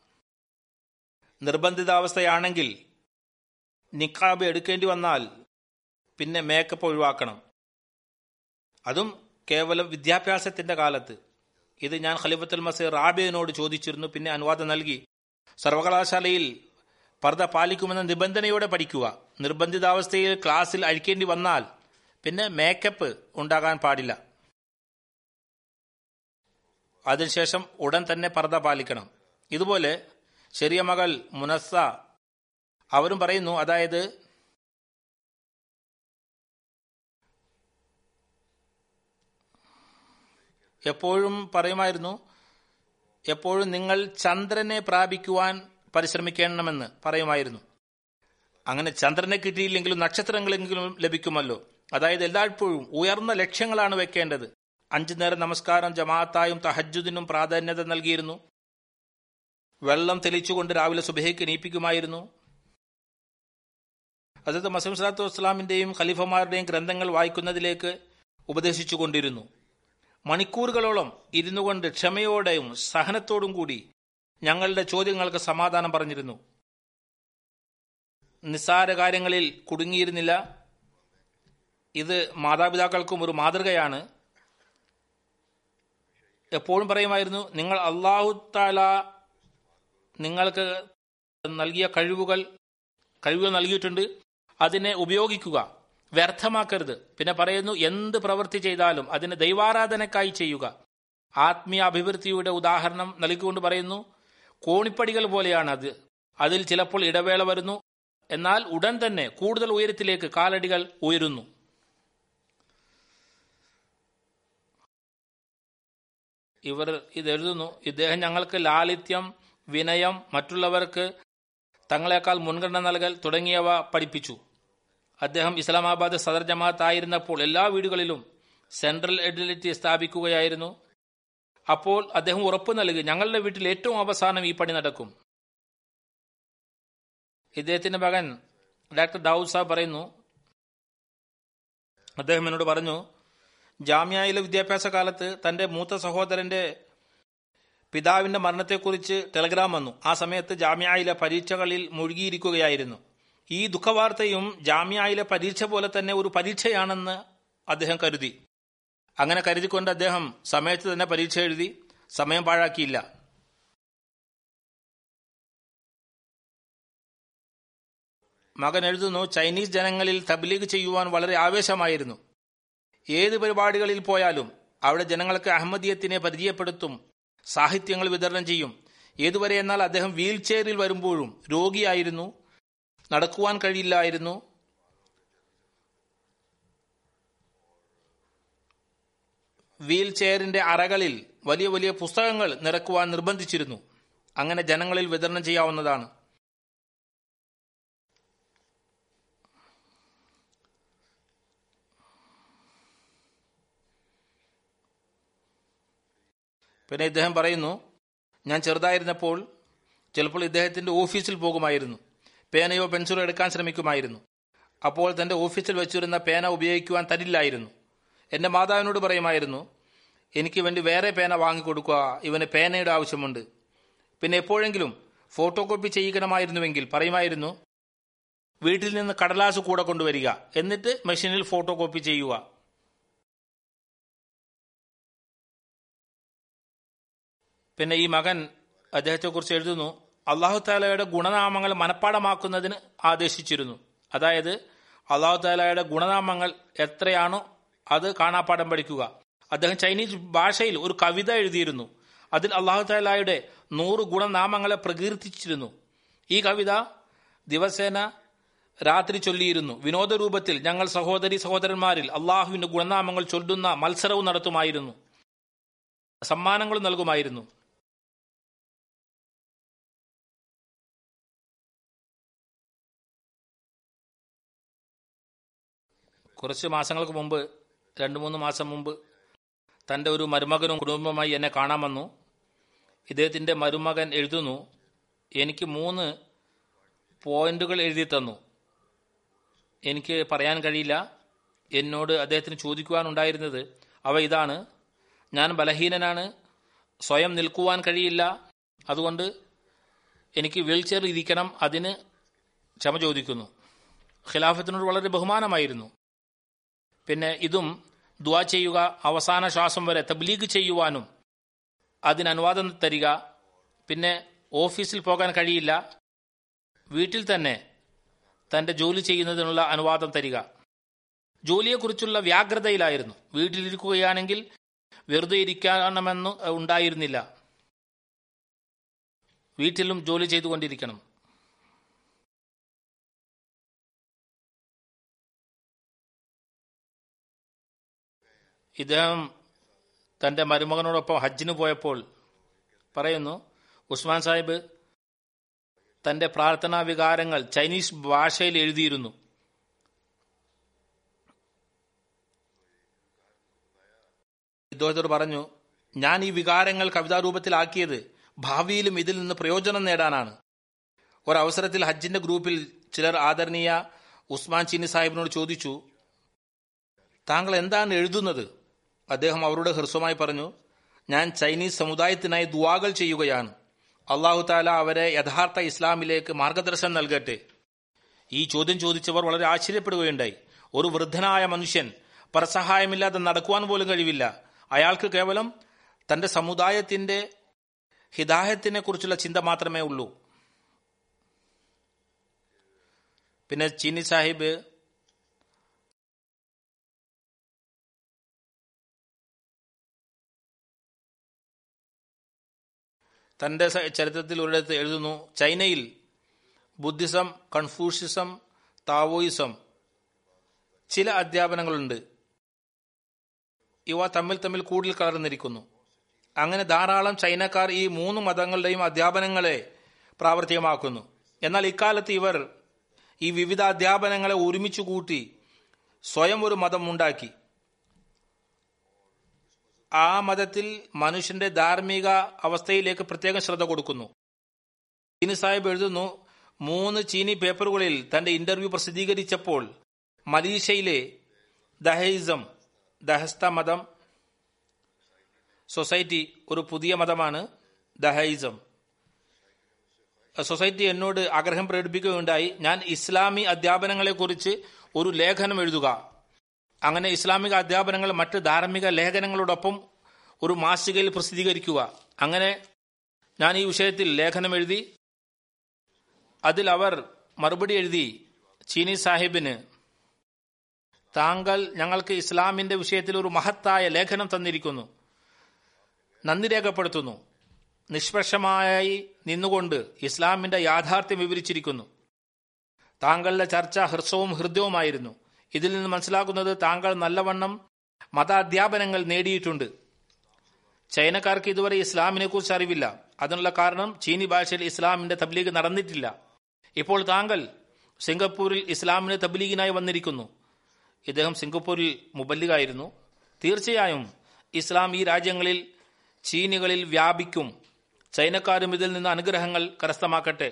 നിർബന്ധിതാവസ്ഥയാണെങ്കിൽ നിക്കാബ് എടുക്കേണ്ടി വന്നാൽ പിന്നെ മേക്കപ്പ് ഒഴിവാക്കണം അതും കേവലം വിദ്യാഭ്യാസത്തിന്റെ കാലത്ത് ഇത് ഞാൻ ഖലിഫത്തുൽ മസീർ റാബിയനോട് ചോദിച്ചിരുന്നു പിന്നെ അനുവാദം നൽകി സർവകലാശാലയിൽ പർദ്ദ പാലിക്കുമെന്ന നിബന്ധനയോടെ പഠിക്കുക നിർബന്ധിതാവസ്ഥയിൽ ക്ലാസ്സിൽ അഴിക്കേണ്ടി വന്നാൽ പിന്നെ മേക്കപ്പ് ഉണ്ടാകാൻ പാടില്ല അതിനുശേഷം ഉടൻ തന്നെ പർദ്ദ പാലിക്കണം ഇതുപോലെ ചെറിയ മകൾ മുനസ്സ അവരും പറയുന്നു അതായത് എപ്പോഴും പറയുമായിരുന്നു എപ്പോഴും നിങ്ങൾ ചന്ദ്രനെ പ്രാപിക്കുവാൻ പരിശ്രമിക്കണമെന്ന് പറയുമായിരുന്നു അങ്ങനെ ചന്ദ്രനെ കിട്ടിയില്ലെങ്കിലും നക്ഷത്രങ്ങളെങ്കിലും ലഭിക്കുമല്ലോ അതായത് എല്ലായ്പ്പോഴും ഉയർന്ന ലക്ഷ്യങ്ങളാണ് വെക്കേണ്ടത് അഞ്ചു നേരം നമസ്കാരം ജമാഅത്തായും തഹജുദിനും പ്രാധാന്യത നൽകിയിരുന്നു വെള്ളം തെളിച്ചുകൊണ്ട് രാവിലെ സുബഹയ്ക്ക് എണീപ്പിക്കുമായിരുന്നു അതായത് മസീം സലാത്തു വസ്സലാമിന്റെയും ഖലീഫമാരുടെയും ഗ്രന്ഥങ്ങൾ വായിക്കുന്നതിലേക്ക് ഉപദേശിച്ചു കൊണ്ടിരുന്നു മണിക്കൂറുകളോളം ഇരുന്നു കൊണ്ട് ക്ഷമയോടെയും സഹനത്തോടും കൂടി ഞങ്ങളുടെ ചോദ്യങ്ങൾക്ക് സമാധാനം പറഞ്ഞിരുന്നു നിസ്സാര കാര്യങ്ങളിൽ കുടുങ്ങിയിരുന്നില്ല ഇത് മാതാപിതാക്കൾക്കും ഒരു മാതൃകയാണ് എപ്പോഴും പറയുമായിരുന്നു നിങ്ങൾ അള്ളാഹു താല നിങ്ങൾക്ക് നൽകിയ കഴിവുകൾ കഴിവുകൾ നൽകിയിട്ടുണ്ട് അതിനെ ഉപയോഗിക്കുക വ്യർത്ഥമാക്കരുത് പിന്നെ പറയുന്നു എന്ത് പ്രവൃത്തി ചെയ്താലും അതിനെ ദൈവാരാധനക്കായി ചെയ്യുക ആത്മീയ അഭിവൃദ്ധിയുടെ ഉദാഹരണം നൽകിക്കൊണ്ട് പറയുന്നു കോണിപ്പടികൾ പോലെയാണ് അത് അതിൽ ചിലപ്പോൾ ഇടവേള വരുന്നു എന്നാൽ ഉടൻ തന്നെ കൂടുതൽ ഉയരത്തിലേക്ക് കാലടികൾ ഉയരുന്നു ഇവർ ഇത് എഴുതുന്നു ഇദ്ദേഹം ഞങ്ങൾക്ക് ലാളിത്യം വിനയം മറ്റുള്ളവർക്ക് തങ്ങളെക്കാൾ മുൻഗണന നൽകൽ തുടങ്ങിയവ പഠിപ്പിച്ചു അദ്ദേഹം ഇസ്ലാമാബാദ് സദർ ജമാഅത്ത് ആയിരുന്നപ്പോൾ എല്ലാ വീടുകളിലും സെൻട്രൽ എഡിലിറ്റി സ്ഥാപിക്കുകയായിരുന്നു അപ്പോൾ അദ്ദേഹം ഉറപ്പു നൽകി ഞങ്ങളുടെ വീട്ടിൽ ഏറ്റവും അവസാനം ഈ പണി നടക്കും ഇദ്ദേഹത്തിന്റെ മകൻ ഡോക്ടർ ദാവൂദ് സാബ് പറയുന്നു അദ്ദേഹം എന്നോട് പറഞ്ഞു ജാമ്യയിലെ വിദ്യാഭ്യാസ കാലത്ത് തന്റെ മൂത്ത സഹോദരന്റെ പിതാവിന്റെ മരണത്തെക്കുറിച്ച് ടെലഗ്രാം വന്നു ആ സമയത്ത് ജാമ്യയിലെ പരീക്ഷകളിൽ മുഴുകിയിരിക്കുകയായിരുന്നു ഈ ദുഃഖവാർത്തയും ജാമ്യയിലെ പരീക്ഷ പോലെ തന്നെ ഒരു പരീക്ഷയാണെന്ന് അദ്ദേഹം കരുതി അങ്ങനെ കരുതിക്കൊണ്ട് അദ്ദേഹം സമയത്ത് തന്നെ പരീക്ഷ എഴുതി സമയം പാഴാക്കിയില്ല മകൻ എഴുതുന്നു ചൈനീസ് ജനങ്ങളിൽ തബ്ലീഗ് ചെയ്യുവാൻ വളരെ ആവേശമായിരുന്നു ഏത് പരിപാടികളിൽ പോയാലും അവിടെ ജനങ്ങൾക്ക് അഹമ്മദീയത്തിനെ പരിചയപ്പെടുത്തും സാഹിത്യങ്ങൾ വിതരണം ചെയ്യും ഏതുവരെ എന്നാൽ അദ്ദേഹം വീൽ ചെയറിൽ വരുമ്പോഴും രോഗിയായിരുന്നു നടക്കുവാൻ കഴിയില്ലായിരുന്നു വീൽ ചെയറിന്റെ അറകളിൽ വലിയ വലിയ പുസ്തകങ്ങൾ നിറക്കുവാൻ നിർബന്ധിച്ചിരുന്നു അങ്ങനെ ജനങ്ങളിൽ വിതരണം ചെയ്യാവുന്നതാണ് പിന്നെ ഇദ്ദേഹം പറയുന്നു ഞാൻ ചെറുതായിരുന്നപ്പോൾ ചിലപ്പോൾ ഇദ്ദേഹത്തിന്റെ ഓഫീസിൽ പോകുമായിരുന്നു പേനയോ പെൻസിലോ എടുക്കാൻ ശ്രമിക്കുമായിരുന്നു അപ്പോൾ തന്റെ ഓഫീസിൽ വെച്ചിരുന്ന പേന ഉപയോഗിക്കുവാൻ തരില്ലായിരുന്നു എന്റെ മാതാവിനോട് പറയുമായിരുന്നു എനിക്ക് വേണ്ടി വേറെ പേന വാങ്ങിക്കൊടുക്കുക ഇവന് പേനയുടെ ആവശ്യമുണ്ട് പിന്നെ എപ്പോഴെങ്കിലും ഫോട്ടോ കോപ്പി ചെയ്യിക്കണമായിരുന്നുവെങ്കിൽ പറയുമായിരുന്നു വീട്ടിൽ നിന്ന് കടലാസ് കൂടെ കൊണ്ടുവരിക എന്നിട്ട് മെഷീനിൽ ഫോട്ടോ കോപ്പി ചെയ്യുക പിന്നെ ഈ മകൻ അദ്ദേഹത്തെക്കുറിച്ച് എഴുതുന്നു അള്ളാഹു താലയുടെ ഗുണനാമങ്ങൾ മനഃപ്പാടമാക്കുന്നതിന് ആദേശിച്ചിരുന്നു അതായത് അള്ളാഹു താലയുടെ ഗുണനാമങ്ങൾ എത്രയാണോ അത് കാണാപ്പാടം പഠിക്കുക അദ്ദേഹം ചൈനീസ് ഭാഷയിൽ ഒരു കവിത എഴുതിയിരുന്നു അതിൽ അള്ളാഹു താലായുടെ നൂറ് ഗുണനാമങ്ങളെ പ്രകീർത്തിച്ചിരുന്നു ഈ കവിത ദിവസേന രാത്രി ചൊല്ലിയിരുന്നു വിനോദ രൂപത്തിൽ ഞങ്ങൾ സഹോദരി സഹോദരന്മാരിൽ അള്ളാഹുവിന്റെ ഗുണനാമങ്ങൾ ചൊല്ലുന്ന മത്സരവും നടത്തുമായിരുന്നു സമ്മാനങ്ങളും നൽകുമായിരുന്നു കുറച്ച് മാസങ്ങൾക്ക് മുമ്പ് രണ്ട് മൂന്ന് മാസം മുമ്പ് തൻ്റെ ഒരു മരുമകനും കുടുംബമായി എന്നെ കാണാൻ വന്നു ഇദ്ദേഹത്തിൻ്റെ മരുമകൻ എഴുതുന്നു എനിക്ക് മൂന്ന് പോയിന്റുകൾ എഴുതി തന്നു എനിക്ക് പറയാൻ കഴിയില്ല എന്നോട് അദ്ദേഹത്തിന് ചോദിക്കുവാനുണ്ടായിരുന്നത് അവ ഇതാണ് ഞാൻ ബലഹീനനാണ് സ്വയം നിൽക്കുവാൻ കഴിയില്ല അതുകൊണ്ട് എനിക്ക് വീൽ ചെയറിൽ ഇരിക്കണം അതിന് ക്ഷമ ചോദിക്കുന്നു ഖിലാഫത്തിനോട് വളരെ ബഹുമാനമായിരുന്നു പിന്നെ ഇതും ദുവാ ചെയ്യുക അവസാന ശ്വാസം വരെ തബ്ലീഗ് ചെയ്യുവാനും അതിന് അനുവാദം തരിക പിന്നെ ഓഫീസിൽ പോകാൻ കഴിയില്ല വീട്ടിൽ തന്നെ തന്റെ ജോലി ചെയ്യുന്നതിനുള്ള അനുവാദം തരിക ജോലിയെക്കുറിച്ചുള്ള വ്യാഗ്രതയിലായിരുന്നു വീട്ടിലിരിക്കുകയാണെങ്കിൽ വെറുതെ ഇരിക്കണമെന്ന് ഉണ്ടായിരുന്നില്ല വീട്ടിലും ജോലി ചെയ്തുകൊണ്ടിരിക്കണം ഇദ്ദേഹം തന്റെ മരുമകനോടൊപ്പം ഹജ്ജിന് പോയപ്പോൾ പറയുന്നു ഉസ്മാൻ സാഹിബ് തന്റെ പ്രാർത്ഥനാ വികാരങ്ങൾ ചൈനീസ് ഭാഷയിൽ എഴുതിയിരുന്നു ഇദ്ദേഹത്തോട് പറഞ്ഞു ഞാൻ ഈ വികാരങ്ങൾ കവിതാരൂപത്തിലാക്കിയത് ഭാവിയിലും ഇതിൽ നിന്ന് പ്രയോജനം നേടാനാണ് ഒരവസരത്തിൽ ഹജ്ജിന്റെ ഗ്രൂപ്പിൽ ചിലർ ആദരണീയ ഉസ്മാൻ ചീനി സാഹിബിനോട് ചോദിച്ചു താങ്കൾ എന്താണ് എഴുതുന്നത് അദ്ദേഹം അവരോട് ഹ്രസ്വമായി പറഞ്ഞു ഞാൻ ചൈനീസ് സമുദായത്തിനായി ദുവാകൾ ചെയ്യുകയാണ് അള്ളാഹു താല അവരെ യഥാർത്ഥ ഇസ്ലാമിലേക്ക് മാർഗദർശനം നൽകട്ടെ ഈ ചോദ്യം ചോദിച്ചവർ വളരെ ആശ്ചര്യപ്പെടുകയുണ്ടായി ഒരു വൃദ്ധനായ മനുഷ്യൻ പരസഹായമില്ലാതെ നടക്കുവാൻ പോലും കഴിവില്ല അയാൾക്ക് കേവലം തന്റെ സമുദായത്തിന്റെ ഹിദായത്തിനെ കുറിച്ചുള്ള ചിന്ത മാത്രമേ ഉള്ളൂ പിന്നെ ചീനി സാഹിബ് തന്റെ ചരിത്രത്തിൽ ഒരിടത്ത് എഴുതുന്നു ചൈനയിൽ ബുദ്ധിസം കൺഫ്യൂഷ്യസം താവോയിസം ചില അധ്യാപനങ്ങളുണ്ട് ഇവ തമ്മിൽ തമ്മിൽ കൂടുതൽ കലർന്നിരിക്കുന്നു അങ്ങനെ ധാരാളം ചൈനക്കാർ ഈ മൂന്ന് മതങ്ങളുടെയും അധ്യാപനങ്ങളെ പ്രാവർത്തികമാക്കുന്നു എന്നാൽ ഇക്കാലത്ത് ഇവർ ഈ വിവിധ അധ്യാപനങ്ങളെ ഒരുമിച്ച് കൂട്ടി സ്വയം ഒരു മതം ഉണ്ടാക്കി ആ മതത്തിൽ മനുഷ്യന്റെ ധാർമ്മിക അവസ്ഥയിലേക്ക് പ്രത്യേകം ശ്രദ്ധ കൊടുക്കുന്നു ചീനി സാഹിബ് എഴുതുന്നു മൂന്ന് ചീനി പേപ്പറുകളിൽ തന്റെ ഇന്റർവ്യൂ പ്രസിദ്ധീകരിച്ചപ്പോൾ മലീഷ്യയിലെ ദഹൈസം ദഹസ്ത മതം സൊസൈറ്റി ഒരു പുതിയ മതമാണ് ദഹൈസം സൊസൈറ്റി എന്നോട് ആഗ്രഹം പ്രകടിപ്പിക്കുകയുണ്ടായി ഞാൻ ഇസ്ലാമി അധ്യാപനങ്ങളെക്കുറിച്ച് ഒരു ലേഖനം എഴുതുക അങ്ങനെ ഇസ്ലാമിക അധ്യാപനങ്ങൾ മറ്റ് ധാർമ്മിക ലേഖനങ്ങളോടൊപ്പം ഒരു മാസികയിൽ പ്രസിദ്ധീകരിക്കുക അങ്ങനെ ഞാൻ ഈ വിഷയത്തിൽ ലേഖനം എഴുതി അതിൽ അവർ മറുപടി എഴുതി ചീനി സാഹിബിന് താങ്കൾ ഞങ്ങൾക്ക് ഇസ്ലാമിന്റെ വിഷയത്തിൽ ഒരു മഹത്തായ ലേഖനം തന്നിരിക്കുന്നു നന്ദി രേഖപ്പെടുത്തുന്നു നിഷ്പക്ഷമായി നിന്നുകൊണ്ട് ഇസ്ലാമിന്റെ യാഥാർത്ഥ്യം വിവരിച്ചിരിക്കുന്നു താങ്കളുടെ ചർച്ച ഹ്രസ്വവും ഹൃദ്യവുമായിരുന്നു ഇതിൽ നിന്ന് മനസ്സിലാക്കുന്നത് താങ്കൾ നല്ലവണ്ണം മതാധ്യാപനങ്ങൾ നേടിയിട്ടുണ്ട് ചൈനക്കാർക്ക് ഇതുവരെ ഇസ്ലാമിനെ കുറിച്ച് അറിവില്ല അതിനുള്ള കാരണം ചീനി ഭാഷയിൽ ഇസ്ലാമിന്റെ തബ്ലീഗ് നടന്നിട്ടില്ല ഇപ്പോൾ താങ്കൾ സിംഗപ്പൂരിൽ ഇസ്ലാമിന്റെ തബ്ലീഗിനായി വന്നിരിക്കുന്നു ഇദ്ദേഹം സിംഗപ്പൂരിൽ മുബല്ലിഗായിരുന്നു തീർച്ചയായും ഇസ്ലാം ഈ രാജ്യങ്ങളിൽ ചീനികളിൽ വ്യാപിക്കും ചൈനക്കാരും ഇതിൽ നിന്ന് അനുഗ്രഹങ്ങൾ കരസ്ഥമാക്കട്ടെ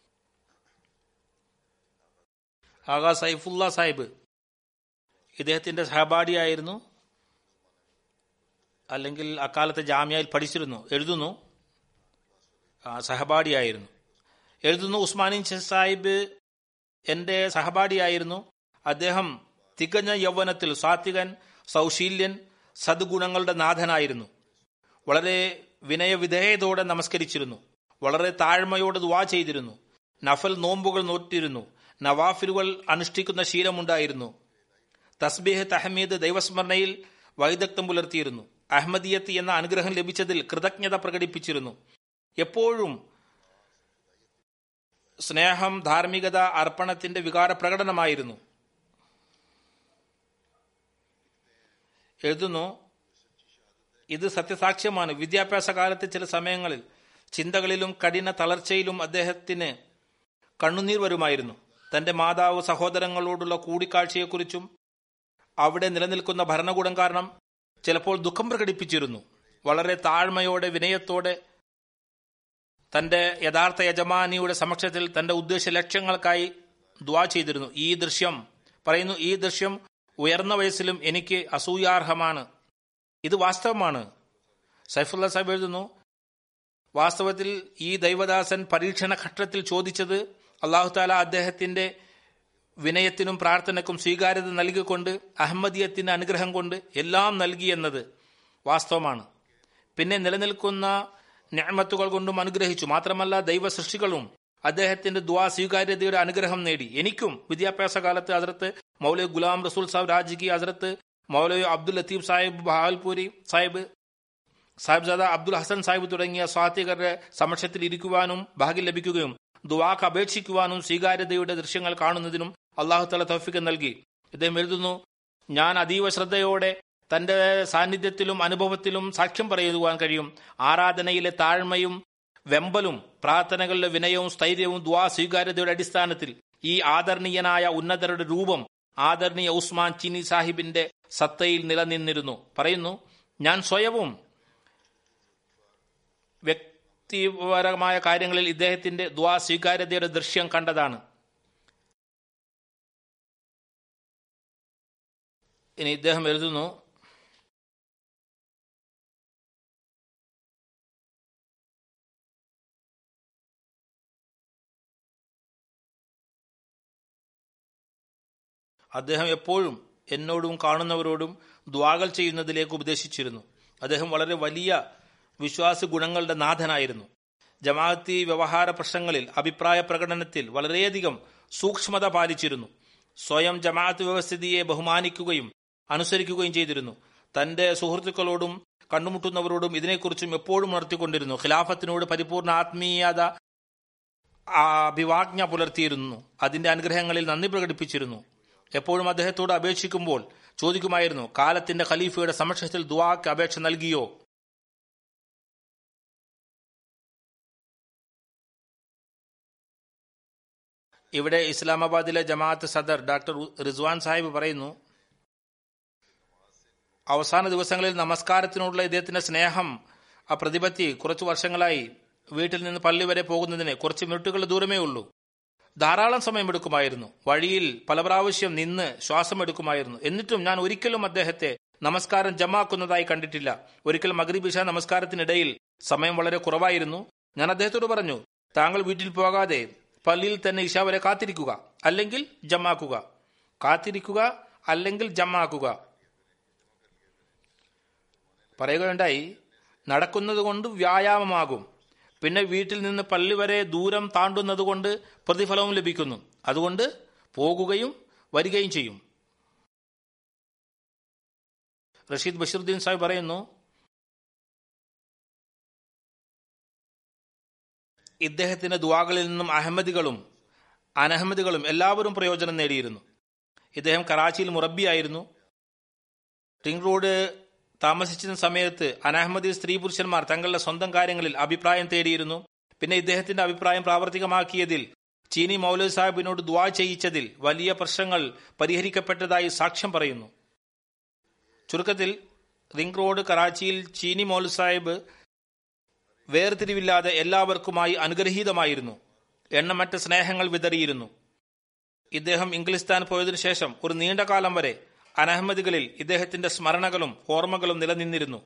ആകാ സൈഫുല്ല സാഹിബ് ഇദ്ദേഹത്തിന്റെ സഹപാഠിയായിരുന്നു അല്ലെങ്കിൽ അക്കാലത്തെ ജാമ്യയിൽ പഠിച്ചിരുന്നു എഴുതുന്നു സഹപാഠിയായിരുന്നു എഴുതുന്നു ഉസ്മാനിൻ സാഹിബ് എന്റെ സഹപാഠിയായിരുന്നു അദ്ദേഹം തികഞ്ഞ യൗവനത്തിൽ സാത്വികൻ സൗശീല്യൻ സദ്ഗുണങ്ങളുടെ നാഥനായിരുന്നു വളരെ വിനയവിധേയതയോടെ നമസ്കരിച്ചിരുന്നു വളരെ താഴ്മയോടെ ദുവാ ചെയ്തിരുന്നു നഫൽ നോമ്പുകൾ നോറ്റിരുന്നു നവാഫിലുകൾ അനുഷ്ഠിക്കുന്ന ശീലമുണ്ടായിരുന്നു തസ്ബീഹ് തഹമീദ് ദൈവസ്മരണയിൽ വൈദഗ്ധ്യം പുലർത്തിയിരുന്നു അഹമ്മദിയത്ത് എന്ന അനുഗ്രഹം ലഭിച്ചതിൽ കൃതജ്ഞത പ്രകടിപ്പിച്ചിരുന്നു എപ്പോഴും സ്നേഹം ധാർമ്മികത അർപ്പണത്തിന്റെ വികാര പ്രകടനമായിരുന്നു എഴുതുന്നു ഇത് സത്യസാക്ഷ്യമാണ് വിദ്യാഭ്യാസ കാലത്ത് ചില സമയങ്ങളിൽ ചിന്തകളിലും കഠിന തളർച്ചയിലും അദ്ദേഹത്തിന് കണ്ണുനീർ വരുമായിരുന്നു തന്റെ മാതാവ് സഹോദരങ്ങളോടുള്ള കൂടിക്കാഴ്ചയെക്കുറിച്ചും അവിടെ നിലനിൽക്കുന്ന ഭരണകൂടം കാരണം ചിലപ്പോൾ ദുഃഖം പ്രകടിപ്പിച്ചിരുന്നു വളരെ താഴ്മയോടെ വിനയത്തോടെ തന്റെ യഥാർത്ഥ യജമാനിയുടെ സമക്ഷത്തിൽ തന്റെ ഉദ്ദേശ ലക്ഷ്യങ്ങൾക്കായി ദ്വാ ചെയ്തിരുന്നു ഈ ദൃശ്യം പറയുന്നു ഈ ദൃശ്യം ഉയർന്ന വയസ്സിലും എനിക്ക് അസൂയാർഹമാണ് ഇത് വാസ്തവമാണ് സൈഫുല്ല സാഹിബ് എഴുതുന്നു വാസ്തവത്തിൽ ഈ ദൈവദാസൻ പരീക്ഷണ ഘട്ടത്തിൽ ചോദിച്ചത് അള്ളാഹു താല അദ്ദേഹത്തിന്റെ വിനയത്തിനും പ്രാർത്ഥനയ്ക്കും സ്വീകാര്യത നൽകിക്കൊണ്ട് അഹമ്മദീയത്തിന്റെ അനുഗ്രഹം കൊണ്ട് എല്ലാം നൽകി എന്നത് വാസ്തവമാണ് പിന്നെ നിലനിൽക്കുന്ന ഞാമത്തുകൾ കൊണ്ടും അനുഗ്രഹിച്ചു മാത്രമല്ല ദൈവ സൃഷ്ടികളും അദ്ദേഹത്തിന്റെ ദ്വാ സ്വീകാര്യതയുടെ അനുഗ്രഹം നേടി എനിക്കും വിദ്യാഭ്യാസ കാലത്ത് ഹസരത്ത് മൗലവി ഗുലാം റസൂൽ സാഹിബ് രാജിക്ക് ഹസരത്ത് മൗലവി അബ്ദുൽ ലത്തീഫ് സാഹിബ് ബഹാൽപൂരി സാഹിബ് സാഹിബ്സാദ അബ്ദുൽ ഹസൻ സാഹിബ് തുടങ്ങിയ സ്വാത്തികരുടെ സമക്ഷത്തിൽ ഇരിക്കുവാനും ഭാഗ്യം ലഭിക്കുകയും ദുവാക്ക് അപേക്ഷിക്കുവാനും സ്വീകാര്യതയുടെ ദൃശ്യങ്ങൾ കാണുന്നതിനും അള്ളാഹുത്തല തൗഫിക്ക് നൽകി ഇദ്ദേഹം എഴുതുന്നു ഞാൻ അതീവ ശ്രദ്ധയോടെ തന്റെ സാന്നിധ്യത്തിലും അനുഭവത്തിലും സാക്ഷ്യം പറയുവാൻ കഴിയും ആരാധനയിലെ താഴ്മയും വെമ്പലും പ്രാർത്ഥനകളിലെ വിനയവും സ്ഥൈര്യവും ദ്വാ സ്വീകാര്യതയുടെ അടിസ്ഥാനത്തിൽ ഈ ആദരണീയനായ ഉന്നതരുടെ രൂപം ആദരണീയ ഉസ്മാൻ ചിനി സാഹിബിന്റെ സത്തയിൽ നിലനിന്നിരുന്നു പറയുന്നു ഞാൻ സ്വയവും വ്യക്തിപരമായ കാര്യങ്ങളിൽ ഇദ്ദേഹത്തിന്റെ ദ്വാ സ്വീകാര്യതയുടെ ദൃശ്യം കണ്ടതാണ് ഇനി ഇദ്ദേഹം എഴുതുന്നു അദ്ദേഹം എപ്പോഴും എന്നോടും കാണുന്നവരോടും ദ്വാകൾ ചെയ്യുന്നതിലേക്ക് ഉപദേശിച്ചിരുന്നു അദ്ദേഹം വളരെ വലിയ വിശ്വാസ ഗുണങ്ങളുടെ നാഥനായിരുന്നു ജമാഅത്തി വ്യവഹാര പ്രശ്നങ്ങളിൽ അഭിപ്രായ പ്രകടനത്തിൽ വളരെയധികം സൂക്ഷ്മത പാലിച്ചിരുന്നു സ്വയം ജമാഅത്ത് വ്യവസ്ഥിതിയെ ബഹുമാനിക്കുകയും അനുസരിക്കുകയും ചെയ്തിരുന്നു തന്റെ സുഹൃത്തുക്കളോടും കണ്ടുമുട്ടുന്നവരോടും ഇതിനെക്കുറിച്ചും എപ്പോഴും ഉണർത്തിക്കൊണ്ടിരുന്നു ഖിലാഫത്തിനോട് പരിപൂർണ ആത്മീയത അഭിവാജ്ഞ പുലർത്തിയിരുന്നു അതിന്റെ അനുഗ്രഹങ്ങളിൽ നന്ദി പ്രകടിപ്പിച്ചിരുന്നു എപ്പോഴും അദ്ദേഹത്തോട് അപേക്ഷിക്കുമ്പോൾ ചോദിക്കുമായിരുന്നു കാലത്തിന്റെ ഖലീഫയുടെ സമക്ഷത്തിൽ ദുവാക്ക് അപേക്ഷ നൽകിയോ ഇവിടെ ഇസ്ലാമാബാദിലെ ജമാഅത്ത് സദർ ഡോക്ടർ റിസ്വാൻ സാഹിബ് പറയുന്നു അവസാന ദിവസങ്ങളിൽ നമസ്കാരത്തിനോടുള്ള ഇദ്ദേഹത്തിന്റെ സ്നേഹം ആ പ്രതിപത്തി കുറച്ചു വർഷങ്ങളായി വീട്ടിൽ നിന്ന് പള്ളി വരെ പോകുന്നതിന് കുറച്ച് മിനിറ്റുകൾ ദൂരമേ ഉള്ളൂ ധാരാളം സമയമെടുക്കുമായിരുന്നു വഴിയിൽ പല പ്രാവശ്യം നിന്ന് ശ്വാസം എടുക്കുമായിരുന്നു എന്നിട്ടും ഞാൻ ഒരിക്കലും അദ്ദേഹത്തെ നമസ്കാരം ജമാക്കുന്നതായി കണ്ടിട്ടില്ല ഒരിക്കൽ മഗ്രിബിഷ നമസ്കാരത്തിനിടയിൽ സമയം വളരെ കുറവായിരുന്നു ഞാൻ അദ്ദേഹത്തോട് പറഞ്ഞു താങ്കൾ വീട്ടിൽ പോകാതെ പള്ളിയിൽ തന്നെ ഇഷ വരെ കാത്തിരിക്കുക അല്ലെങ്കിൽ ജമാക്കുക കാത്തിരിക്കുക അല്ലെങ്കിൽ ജമാക്കുക പറയുകയുണ്ടായി നടക്കുന്നത് കൊണ്ട് വ്യായാമമാകും പിന്നെ വീട്ടിൽ നിന്ന് പള്ളി വരെ ദൂരം താണ്ടുന്നത് കൊണ്ട് പ്രതിഫലവും ലഭിക്കുന്നു അതുകൊണ്ട് പോകുകയും വരികയും ചെയ്യും റഷീദ് ബഷീറുദ്ദീൻ സാഹിബ് പറയുന്നു ഇദ്ദേഹത്തിന്റെ ദുവാകളിൽ നിന്നും അഹമ്മദികളും അനഹമ്മദികളും എല്ലാവരും പ്രയോജനം നേടിയിരുന്നു ഇദ്ദേഹം കറാച്ചിയിൽ മുറബിയായിരുന്നു ടിങ് റോഡ് താമസിച്ചിരുന്ന സമയത്ത് അനഹമ്മദി സ്ത്രീ പുരുഷന്മാർ തങ്ങളുടെ സ്വന്തം കാര്യങ്ങളിൽ അഭിപ്രായം തേടിയിരുന്നു പിന്നെ ഇദ്ദേഹത്തിന്റെ അഭിപ്രായം പ്രാവർത്തികമാക്കിയതിൽ ചീനി മൗലവി സാഹിബിനോട് ദ്വാ ചെയ്യിച്ചതിൽ വലിയ പ്രശ്നങ്ങൾ പരിഹരിക്കപ്പെട്ടതായി സാക്ഷ്യം പറയുന്നു ചുരുക്കത്തിൽ റിംഗ് റോഡ് കറാച്ചിയിൽ ചീനി മൗലവി സാഹിബ് വേർതിരിവില്ലാതെ എല്ലാവർക്കുമായി അനുഗ്രഹീതമായിരുന്നു എണ്ണമറ്റ സ്നേഹങ്ങൾ വിതറിയിരുന്നു ഇദ്ദേഹം ഇംഗ്ലിസ്ഥാൻ പോയതിനു ശേഷം ഒരു നീണ്ട കാലം വരെ അനഹമ്മദികളിൽ ഇദ്ദേഹത്തിന്റെ സ്മരണകളും ഓർമ്മകളും നിലനിന്നിരുന്നു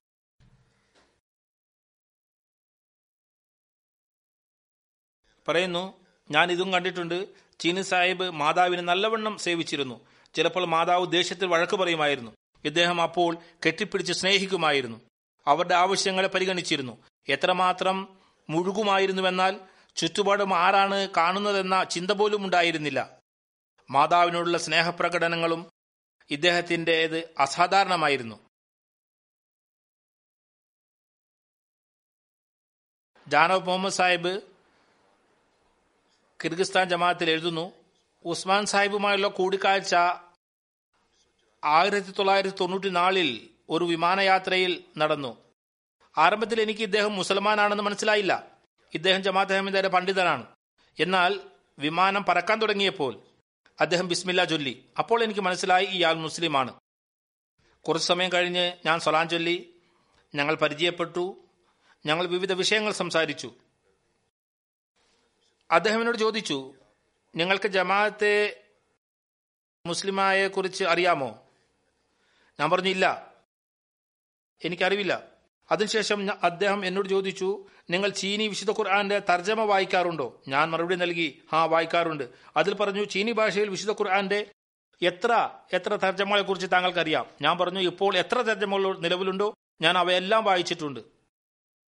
പറയുന്നു ഞാൻ ഇതും കണ്ടിട്ടുണ്ട് ചീനി സാഹിബ് മാതാവിനെ നല്ലവണ്ണം സേവിച്ചിരുന്നു ചിലപ്പോൾ മാതാവ് ദേഷ്യത്തിൽ വഴക്ക് പറയുമായിരുന്നു ഇദ്ദേഹം അപ്പോൾ കെട്ടിപ്പിടിച്ച് സ്നേഹിക്കുമായിരുന്നു അവരുടെ ആവശ്യങ്ങളെ പരിഗണിച്ചിരുന്നു എത്രമാത്രം മുഴുകുമായിരുന്നുവെന്നാൽ ചുറ്റുപാടും ആരാണ് കാണുന്നതെന്ന ചിന്ത പോലും ഉണ്ടായിരുന്നില്ല മാതാവിനോടുള്ള സ്നേഹപ്രകടനങ്ങളും ഇദ്ദേഹത്തിൻ്റെത് അസാധാരണമായിരുന്നു ജാനവ് മുഹമ്മദ് സാഹിബ് കിർഗിസ്ഥാൻ ജമാഅത്തിൽ എഴുതുന്നു ഉസ്മാൻ സാഹിബുമായുള്ള കൂടിക്കാഴ്ച ആയിരത്തി തൊള്ളായിരത്തി തൊണ്ണൂറ്റി നാലിൽ ഒരു വിമാനയാത്രയിൽ നടന്നു ആരംഭത്തിൽ എനിക്ക് ഇദ്ദേഹം മുസൽമാനാണെന്ന് മനസ്സിലായില്ല ഇദ്ദേഹം ജമാഅത്ത് അഹമ്മദിയുടെ പണ്ഡിതനാണ് എന്നാൽ വിമാനം പറക്കാൻ തുടങ്ങിയപ്പോൾ അദ്ദേഹം ബിസ്മില്ല ചൊല്ലി അപ്പോൾ എനിക്ക് മനസ്സിലായി ഇയാൾ മുസ്ലിമാണ് കുറച്ചു സമയം കഴിഞ്ഞ് ഞാൻ സൊലാൻ ചൊല്ലി ഞങ്ങൾ പരിചയപ്പെട്ടു ഞങ്ങൾ വിവിധ വിഷയങ്ങൾ സംസാരിച്ചു അദ്ദേഹം എന്നോട് ചോദിച്ചു നിങ്ങൾക്ക് ജമാഅത്തെ മുസ്ലിമായെ കുറിച്ച് അറിയാമോ ഞാൻ പറഞ്ഞു ഇല്ല എനിക്കറിവില്ല അതിനുശേഷം അദ്ദേഹം എന്നോട് ചോദിച്ചു നിങ്ങൾ ചീനി വിശുദ്ധ ഖുർആന്റെ തർജ്ജമ വായിക്കാറുണ്ടോ ഞാൻ മറുപടി നൽകി ഹാ വായിക്കാറുണ്ട് അതിൽ പറഞ്ഞു ചീനി ഭാഷയിൽ വിശുദ്ധ ഖുർആന്റെ എത്ര എത്ര തർജ്ജമകളെ കുറിച്ച് താങ്കൾക്കറിയാം ഞാൻ പറഞ്ഞു ഇപ്പോൾ എത്ര തർജ്ജമകൾ നിലവിലുണ്ടോ ഞാൻ അവയെല്ലാം വായിച്ചിട്ടുണ്ട്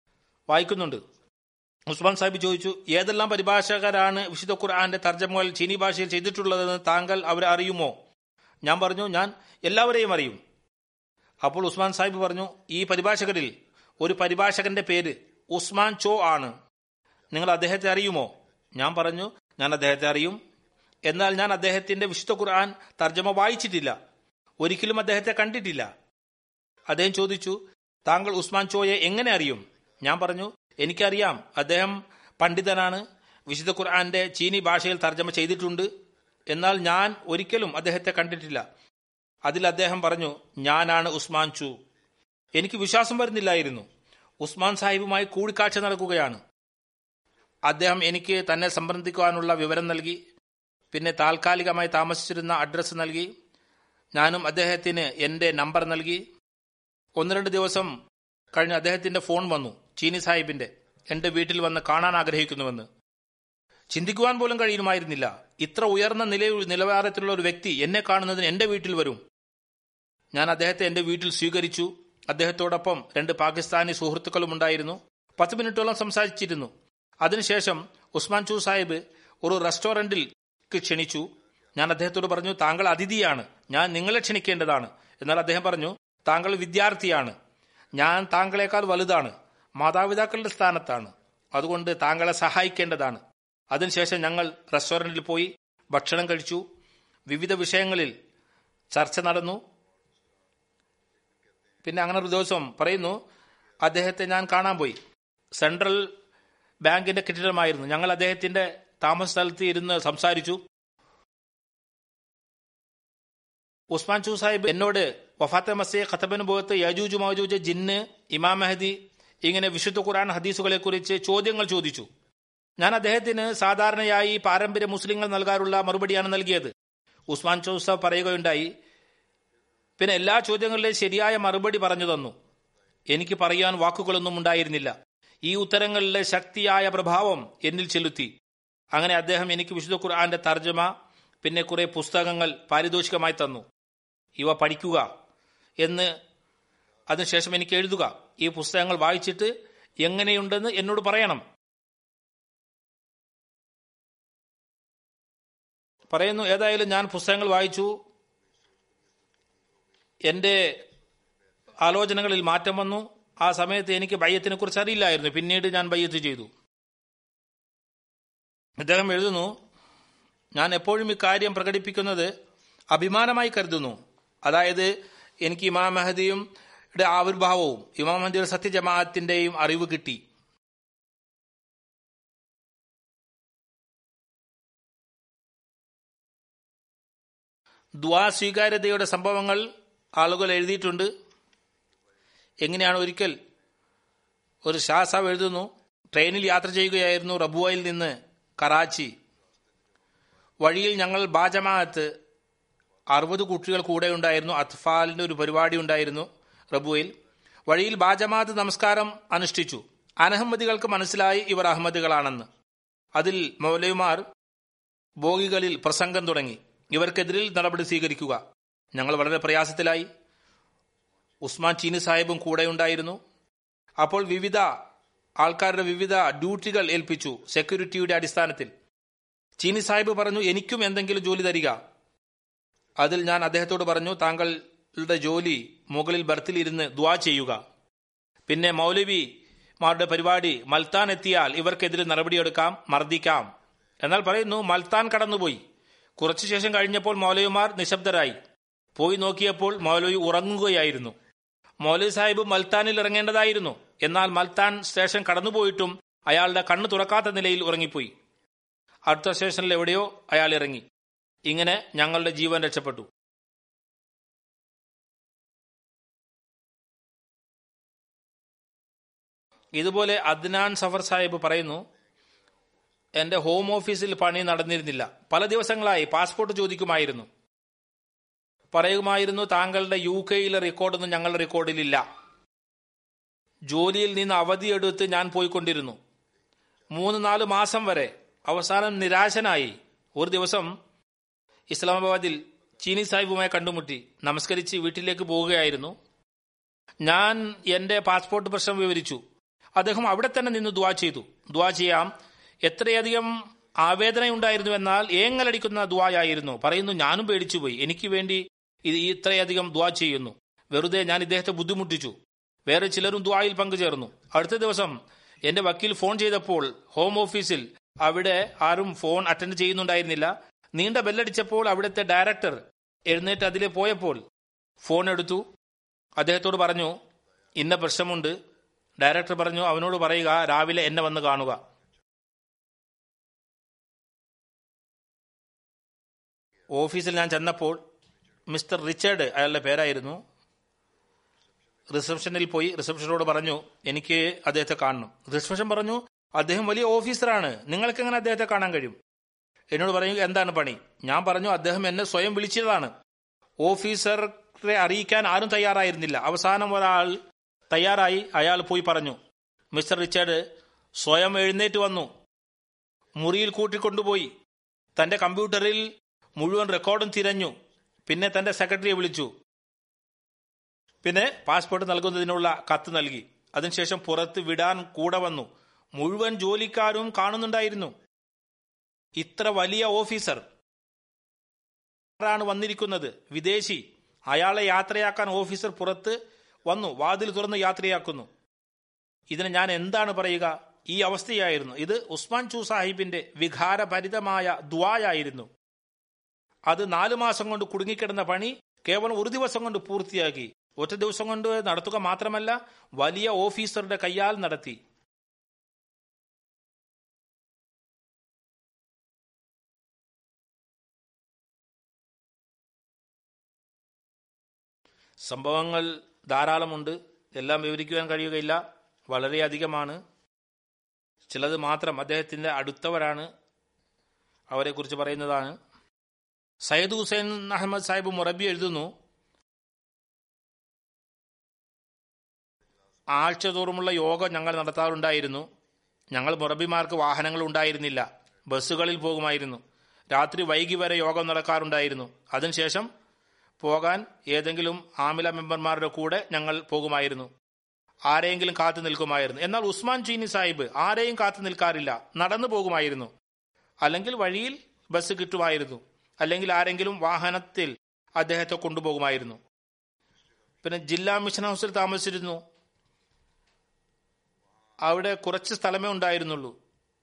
വായിക്കുന്നുണ്ട് ഉസ്മാൻ സാഹിബ് ചോദിച്ചു ഏതെല്ലാം പരിഭാഷകരാണ് വിശുദ്ധ ഖുർആന്റെ തർജ്ജമകൾ ചീനി ഭാഷയിൽ ചെയ്തിട്ടുള്ളതെന്ന് താങ്കൾ അവരെ അറിയുമോ ഞാൻ പറഞ്ഞു ഞാൻ എല്ലാവരെയും അറിയും അപ്പോൾ ഉസ്മാൻ സാഹിബ് പറഞ്ഞു ഈ പരിഭാഷകരിൽ ഒരു പരിഭാഷകന്റെ പേര് ഉസ്മാൻ ചോ ആണ് നിങ്ങൾ അദ്ദേഹത്തെ അറിയുമോ ഞാൻ പറഞ്ഞു ഞാൻ അദ്ദേഹത്തെ അറിയും എന്നാൽ ഞാൻ അദ്ദേഹത്തിന്റെ വിശുദ്ധ ഖുർആൻ തർജ്ജമ വായിച്ചിട്ടില്ല ഒരിക്കലും അദ്ദേഹത്തെ കണ്ടിട്ടില്ല അദ്ദേഹം ചോദിച്ചു താങ്കൾ ഉസ്മാൻ ചോയെ എങ്ങനെ അറിയും ഞാൻ പറഞ്ഞു എനിക്കറിയാം അദ്ദേഹം പണ്ഡിതനാണ് വിശുദ്ധ ഖുർആന്റെ ചീനി ഭാഷയിൽ തർജ്ജമ ചെയ്തിട്ടുണ്ട് എന്നാൽ ഞാൻ ഒരിക്കലും അദ്ദേഹത്തെ കണ്ടിട്ടില്ല അതിൽ അദ്ദേഹം പറഞ്ഞു ഞാനാണ് ഉസ്മാൻ ചു എനിക്ക് വിശ്വാസം വരുന്നില്ലായിരുന്നു ഉസ്മാൻ സാഹിബുമായി കൂടിക്കാഴ്ച നടക്കുകയാണ് അദ്ദേഹം എനിക്ക് തന്നെ സംബന്ധിക്കുവാനുള്ള വിവരം നൽകി പിന്നെ താൽക്കാലികമായി താമസിച്ചിരുന്ന അഡ്രസ്സ് നൽകി ഞാനും അദ്ദേഹത്തിന് എൻ്റെ നമ്പർ നൽകി ഒന്ന് രണ്ട് ദിവസം കഴിഞ്ഞ് അദ്ദേഹത്തിന്റെ ഫോൺ വന്നു ചീനി സാഹിബിന്റെ എന്റെ വീട്ടിൽ വന്ന് കാണാൻ ആഗ്രഹിക്കുന്നുവെന്ന് ചിന്തിക്കുവാൻ പോലും കഴിയുമായിരുന്നില്ല ഇത്ര ഉയർന്ന നില നിലവാരത്തിലുള്ള ഒരു വ്യക്തി എന്നെ കാണുന്നതിന് എന്റെ വീട്ടിൽ വരും ഞാൻ അദ്ദേഹത്തെ എന്റെ വീട്ടിൽ സ്വീകരിച്ചു അദ്ദേഹത്തോടൊപ്പം രണ്ട് പാകിസ്ഥാനി സുഹൃത്തുക്കളും ഉണ്ടായിരുന്നു പത്ത് മിനിറ്റോളം സംസാരിച്ചിരുന്നു അതിനുശേഷം ഉസ്മാൻ ചൂ സാഹിബ് ഒരു റെസ്റ്റോറന്റിൽ ക്ഷണിച്ചു ഞാൻ അദ്ദേഹത്തോട് പറഞ്ഞു താങ്കൾ അതിഥിയാണ് ഞാൻ നിങ്ങളെ ക്ഷണിക്കേണ്ടതാണ് എന്നാൽ അദ്ദേഹം പറഞ്ഞു താങ്കൾ വിദ്യാർത്ഥിയാണ് ഞാൻ താങ്കളെക്കാൾ വലുതാണ് മാതാപിതാക്കളുടെ സ്ഥാനത്താണ് അതുകൊണ്ട് താങ്കളെ സഹായിക്കേണ്ടതാണ് അതിനുശേഷം ഞങ്ങൾ റെസ്റ്റോറന്റിൽ പോയി ഭക്ഷണം കഴിച്ചു വിവിധ വിഷയങ്ങളിൽ ചർച്ച നടന്നു പിന്നെ അങ്ങനെ ഒരു ദിവസം പറയുന്നു അദ്ദേഹത്തെ ഞാൻ കാണാൻ പോയി സെൻട്രൽ ബാങ്കിന്റെ കെട്ടിടമായിരുന്നു ഞങ്ങൾ അദ്ദേഹത്തിന്റെ താമസ സ്ഥലത്ത് ഇരുന്ന് സംസാരിച്ചു ഉസ്മാൻ ചൂ സാഹിബ് എന്നോട് വഫാത്തെ മസേ ഖത്തബൻ ബോത്ത് യജൂജ് മൗജൂജ് ജിന്ന് ഇമാം മെഹദി ഇങ്ങനെ വിശുദ്ധ ഖുർആൻ ഹദീസുകളെ കുറിച്ച് ചോദ്യങ്ങൾ ചോദിച്ചു ഞാൻ അദ്ദേഹത്തിന് സാധാരണയായി പാരമ്പര്യ മുസ്ലിങ്ങൾ നൽകാറുള്ള മറുപടിയാണ് നൽകിയത് ഉസ്മാൻ ചൗസ പറയുകയുണ്ടായി പിന്നെ എല്ലാ ചോദ്യങ്ങളിലെയും ശരിയായ മറുപടി പറഞ്ഞു തന്നു എനിക്ക് പറയാൻ വാക്കുകളൊന്നും ഉണ്ടായിരുന്നില്ല ഈ ഉത്തരങ്ങളിലെ ശക്തിയായ പ്രഭാവം എന്നിൽ ചെലുത്തി അങ്ങനെ അദ്ദേഹം എനിക്ക് വിശുദ്ധ ഖുർആന്റെ തർജ്ജമ പിന്നെ കുറെ പുസ്തകങ്ങൾ പാരിതോഷികമായി തന്നു ഇവ പഠിക്കുക എന്ന് അതിനുശേഷം എനിക്ക് എഴുതുക ഈ പുസ്തകങ്ങൾ വായിച്ചിട്ട് എങ്ങനെയുണ്ടെന്ന് എന്നോട് പറയണം പറയുന്നു ഏതായാലും ഞാൻ പുസ്തകങ്ങൾ വായിച്ചു എൻ്റെ ആലോചനകളിൽ മാറ്റം വന്നു ആ സമയത്ത് എനിക്ക് ബയ്യത്തിനെ കുറിച്ച് അറിയില്ലായിരുന്നു പിന്നീട് ഞാൻ ബയ്യത്ത് ചെയ്തു അദ്ദേഹം എഴുതുന്നു ഞാൻ എപ്പോഴും ഇക്കാര്യം പ്രകടിപ്പിക്കുന്നത് അഭിമാനമായി കരുതുന്നു അതായത് എനിക്ക് ഇമാം മെഹദിയും ആവിർഭാവവും ഇമാം മെഹദിയുടെ സത്യജമാഅത്തിന്റെയും അറിവ് കിട്ടി ദ്വാ സ്വീകാര്യതയുടെ സംഭവങ്ങൾ ആളുകൾ എഴുതിയിട്ടുണ്ട് എങ്ങനെയാണ് ഒരിക്കൽ ഒരു ഷാസാവ് എഴുതുന്നു ട്രെയിനിൽ യാത്ര ചെയ്യുകയായിരുന്നു റബുവയിൽ നിന്ന് കറാച്ചി വഴിയിൽ ഞങ്ങൾ ബാജമാഅത്ത് അറുപത് കുട്ടികൾ കൂടെ ഉണ്ടായിരുന്നു അത്ഫാലിന്റെ ഒരു പരിപാടി ഉണ്ടായിരുന്നു റബുവയിൽ വഴിയിൽ ബാജമാഅത്ത് നമസ്കാരം അനുഷ്ഠിച്ചു അനഹമ്മദികൾക്ക് മനസ്സിലായി ഇവർ അഹമ്മദികളാണെന്ന് അതിൽ മൗലവിമാർ ബോഗികളിൽ പ്രസംഗം തുടങ്ങി ഇവർക്കെതിരിൽ നടപടി സ്വീകരിക്കുക ഞങ്ങൾ വളരെ പ്രയാസത്തിലായി ഉസ്മാൻ ചീനി സാഹിബും കൂടെ ഉണ്ടായിരുന്നു അപ്പോൾ വിവിധ ആൾക്കാരുടെ വിവിധ ഡ്യൂട്ടികൾ ഏൽപ്പിച്ചു സെക്യൂരിറ്റിയുടെ അടിസ്ഥാനത്തിൽ ചീനി സാഹിബ് പറഞ്ഞു എനിക്കും എന്തെങ്കിലും ജോലി തരിക അതിൽ ഞാൻ അദ്ദേഹത്തോട് പറഞ്ഞു താങ്കളുടെ ജോലി മുകളിൽ ബർത്തിൽ ഇരുന്ന് ദ്വാ ചെയ്യുക പിന്നെ മൗലവിമാരുടെ പരിപാടി മൽത്താൻ എത്തിയാൽ ഇവർക്കെതിരെ നടപടിയെടുക്കാം മർദ്ദിക്കാം എന്നാൽ പറയുന്നു മൽത്താൻ കടന്നുപോയി കുറച്ചു ശേഷം കഴിഞ്ഞപ്പോൾ മൗലവിമാർ നിശബ്ദരായി പോയി നോക്കിയപ്പോൾ മൗലവി ഉറങ്ങുകയായിരുന്നു മൗലവി സാഹിബ് മൽത്താനിൽ ഇറങ്ങേണ്ടതായിരുന്നു എന്നാൽ മൽത്താൻ സ്റ്റേഷൻ കടന്നുപോയിട്ടും അയാളുടെ കണ്ണു തുറക്കാത്ത നിലയിൽ ഉറങ്ങിപ്പോയി അടുത്ത സ്റ്റേഷനിൽ എവിടെയോ അയാൾ ഇറങ്ങി ഇങ്ങനെ ഞങ്ങളുടെ ജീവൻ രക്ഷപ്പെട്ടു ഇതുപോലെ അദ്നാൻ സഫർ സാഹിബ് പറയുന്നു എന്റെ ഹോം ഓഫീസിൽ പണി നടന്നിരുന്നില്ല പല ദിവസങ്ങളായി പാസ്പോർട്ട് ചോദിക്കുമായിരുന്നു പറയുമായിരുന്നു താങ്കളുടെ യു കെയിലെ റെക്കോർഡൊന്നും ഞങ്ങളുടെ റെക്കോർഡിലില്ല ജോലിയിൽ നിന്ന് അവധിയെടുത്ത് ഞാൻ പോയിക്കൊണ്ടിരുന്നു മൂന്ന് നാല് മാസം വരെ അവസാനം നിരാശനായി ഒരു ദിവസം ഇസ്ലാമാബാദിൽ ചീനി സാഹിബുമായി കണ്ടുമുട്ടി നമസ്കരിച്ച് വീട്ടിലേക്ക് പോവുകയായിരുന്നു ഞാൻ എന്റെ പാസ്പോർട്ട് പ്രശ്നം വിവരിച്ചു അദ്ദേഹം അവിടെ തന്നെ നിന്ന് ദ്വാ ചെയ്തു ദ്വാ ചെയ്യാം എത്രയധികം ആവേദനയുണ്ടായിരുന്നു എന്നാൽ ഏങ്ങലടിക്കുന്ന ദ്വായായിരുന്നു പറയുന്നു ഞാനും പേടിച്ചുപോയി എനിക്ക് വേണ്ടി ഇത് ഇത്രയധികം ദ്വാ ചെയ്യുന്നു വെറുതെ ഞാൻ ഇദ്ദേഹത്തെ ബുദ്ധിമുട്ടിച്ചു വേറെ ചിലരും ദ്വായിൽ പങ്കുചേർന്നു അടുത്ത ദിവസം എന്റെ വക്കീൽ ഫോൺ ചെയ്തപ്പോൾ ഹോം ഓഫീസിൽ അവിടെ ആരും ഫോൺ അറ്റൻഡ് ചെയ്യുന്നുണ്ടായിരുന്നില്ല നീണ്ട ബെല്ലടിച്ചപ്പോൾ അവിടുത്തെ ഡയറക്ടർ എഴുന്നേറ്റ് അതിലെ പോയപ്പോൾ ഫോൺ എടുത്തു അദ്ദേഹത്തോട് പറഞ്ഞു ഇന്ന പ്രശ്നമുണ്ട് ഡയറക്ടർ പറഞ്ഞു അവനോട് പറയുക രാവിലെ എന്നെ വന്ന് കാണുക ഓഫീസിൽ ഞാൻ ചെന്നപ്പോൾ മിസ്റ്റർ റിച്ചർഡ് അയാളുടെ പേരായിരുന്നു റിസപ്ഷനിൽ പോയി റിസപ്ഷനോട് പറഞ്ഞു എനിക്ക് അദ്ദേഹത്തെ കാണണം റിസപ്ഷൻ പറഞ്ഞു അദ്ദേഹം വലിയ ഓഫീസറാണ് നിങ്ങൾക്ക് എങ്ങനെ അദ്ദേഹത്തെ കാണാൻ കഴിയും എന്നോട് പറഞ്ഞു എന്താണ് പണി ഞാൻ പറഞ്ഞു അദ്ദേഹം എന്നെ സ്വയം വിളിച്ചതാണ് ഓഫീസറെ അറിയിക്കാൻ ആരും തയ്യാറായിരുന്നില്ല അവസാനം ഒരാൾ തയ്യാറായി അയാൾ പോയി പറഞ്ഞു മിസ്റ്റർ റിച്ചാർഡ് സ്വയം എഴുന്നേറ്റ് വന്നു മുറിയിൽ കൂട്ടിക്കൊണ്ടുപോയി തന്റെ കമ്പ്യൂട്ടറിൽ മുഴുവൻ റെക്കോർഡും തിരഞ്ഞു പിന്നെ തന്റെ സെക്രട്ടറിയെ വിളിച്ചു പിന്നെ പാസ്പോർട്ട് നൽകുന്നതിനുള്ള കത്ത് നൽകി അതിനുശേഷം പുറത്ത് വിടാൻ കൂടെ വന്നു മുഴുവൻ ജോലിക്കാരും കാണുന്നുണ്ടായിരുന്നു ഇത്ര വലിയ ഓഫീസർ ആരാണ് വന്നിരിക്കുന്നത് വിദേശി അയാളെ യാത്രയാക്കാൻ ഓഫീസർ പുറത്ത് വന്നു വാതിൽ തുറന്ന് യാത്രയാക്കുന്നു ഇതിന് ഞാൻ എന്താണ് പറയുക ഈ അവസ്ഥയായിരുന്നു ഇത് ഉസ്മാൻ ചൂ സാഹിബിന്റെ വികാരഭരിതമായ ദ്വായായിരുന്നു അത് നാലു മാസം കൊണ്ട് കുടുങ്ങിക്കിടന്ന പണി കേവലം ഒരു ദിവസം കൊണ്ട് പൂർത്തിയാക്കി ഒറ്റ ദിവസം കൊണ്ട് നടത്തുക മാത്രമല്ല വലിയ ഓഫീസറുടെ കയ്യാൽ നടത്തി സംഭവങ്ങൾ ധാരാളമുണ്ട് എല്ലാം വിവരിക്കുവാൻ കഴിയുകയില്ല വളരെയധികമാണ് ചിലത് മാത്രം അദ്ദേഹത്തിന്റെ അടുത്തവരാണ് അവരെക്കുറിച്ച് പറയുന്നതാണ് സയ്യിദ് ഹുസൈൻ അഹമ്മദ് സാഹിബ് മുറബി എഴുതുന്നു ആഴ്ചതോറുമുള്ള യോഗം ഞങ്ങൾ നടത്താറുണ്ടായിരുന്നു ഞങ്ങൾ മുറബിമാർക്ക് വാഹനങ്ങൾ ഉണ്ടായിരുന്നില്ല ബസ്സുകളിൽ പോകുമായിരുന്നു രാത്രി വൈകി വരെ യോഗം നടക്കാറുണ്ടായിരുന്നു അതിനുശേഷം പോകാൻ ഏതെങ്കിലും ആമില മെമ്പർമാരുടെ കൂടെ ഞങ്ങൾ പോകുമായിരുന്നു ആരെയെങ്കിലും കാത്തു നിൽക്കുമായിരുന്നു എന്നാൽ ഉസ്മാൻ ചീനി സാഹിബ് ആരെയും കാത്തു നിൽക്കാറില്ല നടന്നു പോകുമായിരുന്നു അല്ലെങ്കിൽ വഴിയിൽ ബസ് കിട്ടുമായിരുന്നു അല്ലെങ്കിൽ ആരെങ്കിലും വാഹനത്തിൽ അദ്ദേഹത്തെ കൊണ്ടുപോകുമായിരുന്നു പിന്നെ ജില്ലാ മിഷൻ ഹൗസിൽ താമസിച്ചിരുന്നു അവിടെ കുറച്ച് സ്ഥലമേ ഉണ്ടായിരുന്നുള്ളൂ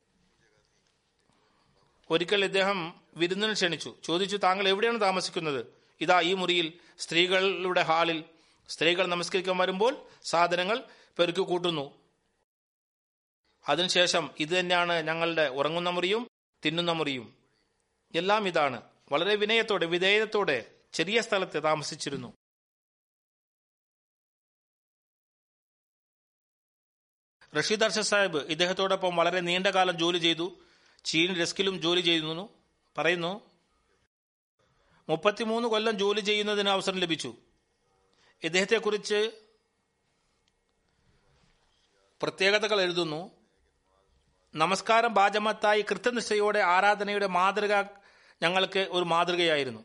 ഒരിക്കൽ ഇദ്ദേഹം വിരുന്നിന് ക്ഷണിച്ചു ചോദിച്ചു താങ്കൾ എവിടെയാണ് താമസിക്കുന്നത് ഇതാ ഈ മുറിയിൽ സ്ത്രീകളുടെ ഹാളിൽ സ്ത്രീകൾ നമസ്കരിക്കാൻ വരുമ്പോൾ സാധനങ്ങൾ പെരുക്കി കൂട്ടുന്നു അതിനുശേഷം ഇത് തന്നെയാണ് ഞങ്ങളുടെ ഉറങ്ങുന്ന മുറിയും തിന്നുന്ന മുറിയും എല്ലാം ഇതാണ് വളരെ വിനയത്തോടെ വിധേയത്തോടെ ചെറിയ സ്ഥലത്ത് താമസിച്ചിരുന്നു റഷീദ് അർഷദ് സാഹിബ് ഇദ്ദേഹത്തോടൊപ്പം വളരെ നീണ്ട കാലം ജോലി ചെയ്തു ചീൻ ഡെസ്കിലും ജോലി ചെയ്യുന്നു പറയുന്നു മുപ്പത്തിമൂന്ന് കൊല്ലം ജോലി ചെയ്യുന്നതിന് അവസരം ലഭിച്ചു ഇദ്ദേഹത്തെക്കുറിച്ച് പ്രത്യേകതകൾ എഴുതുന്നു നമസ്കാരം ബാജമത്തായി കൃത്യനിഷ്ഠയോടെ ആരാധനയുടെ മാതൃക ഞങ്ങൾക്ക് ഒരു മാതൃകയായിരുന്നു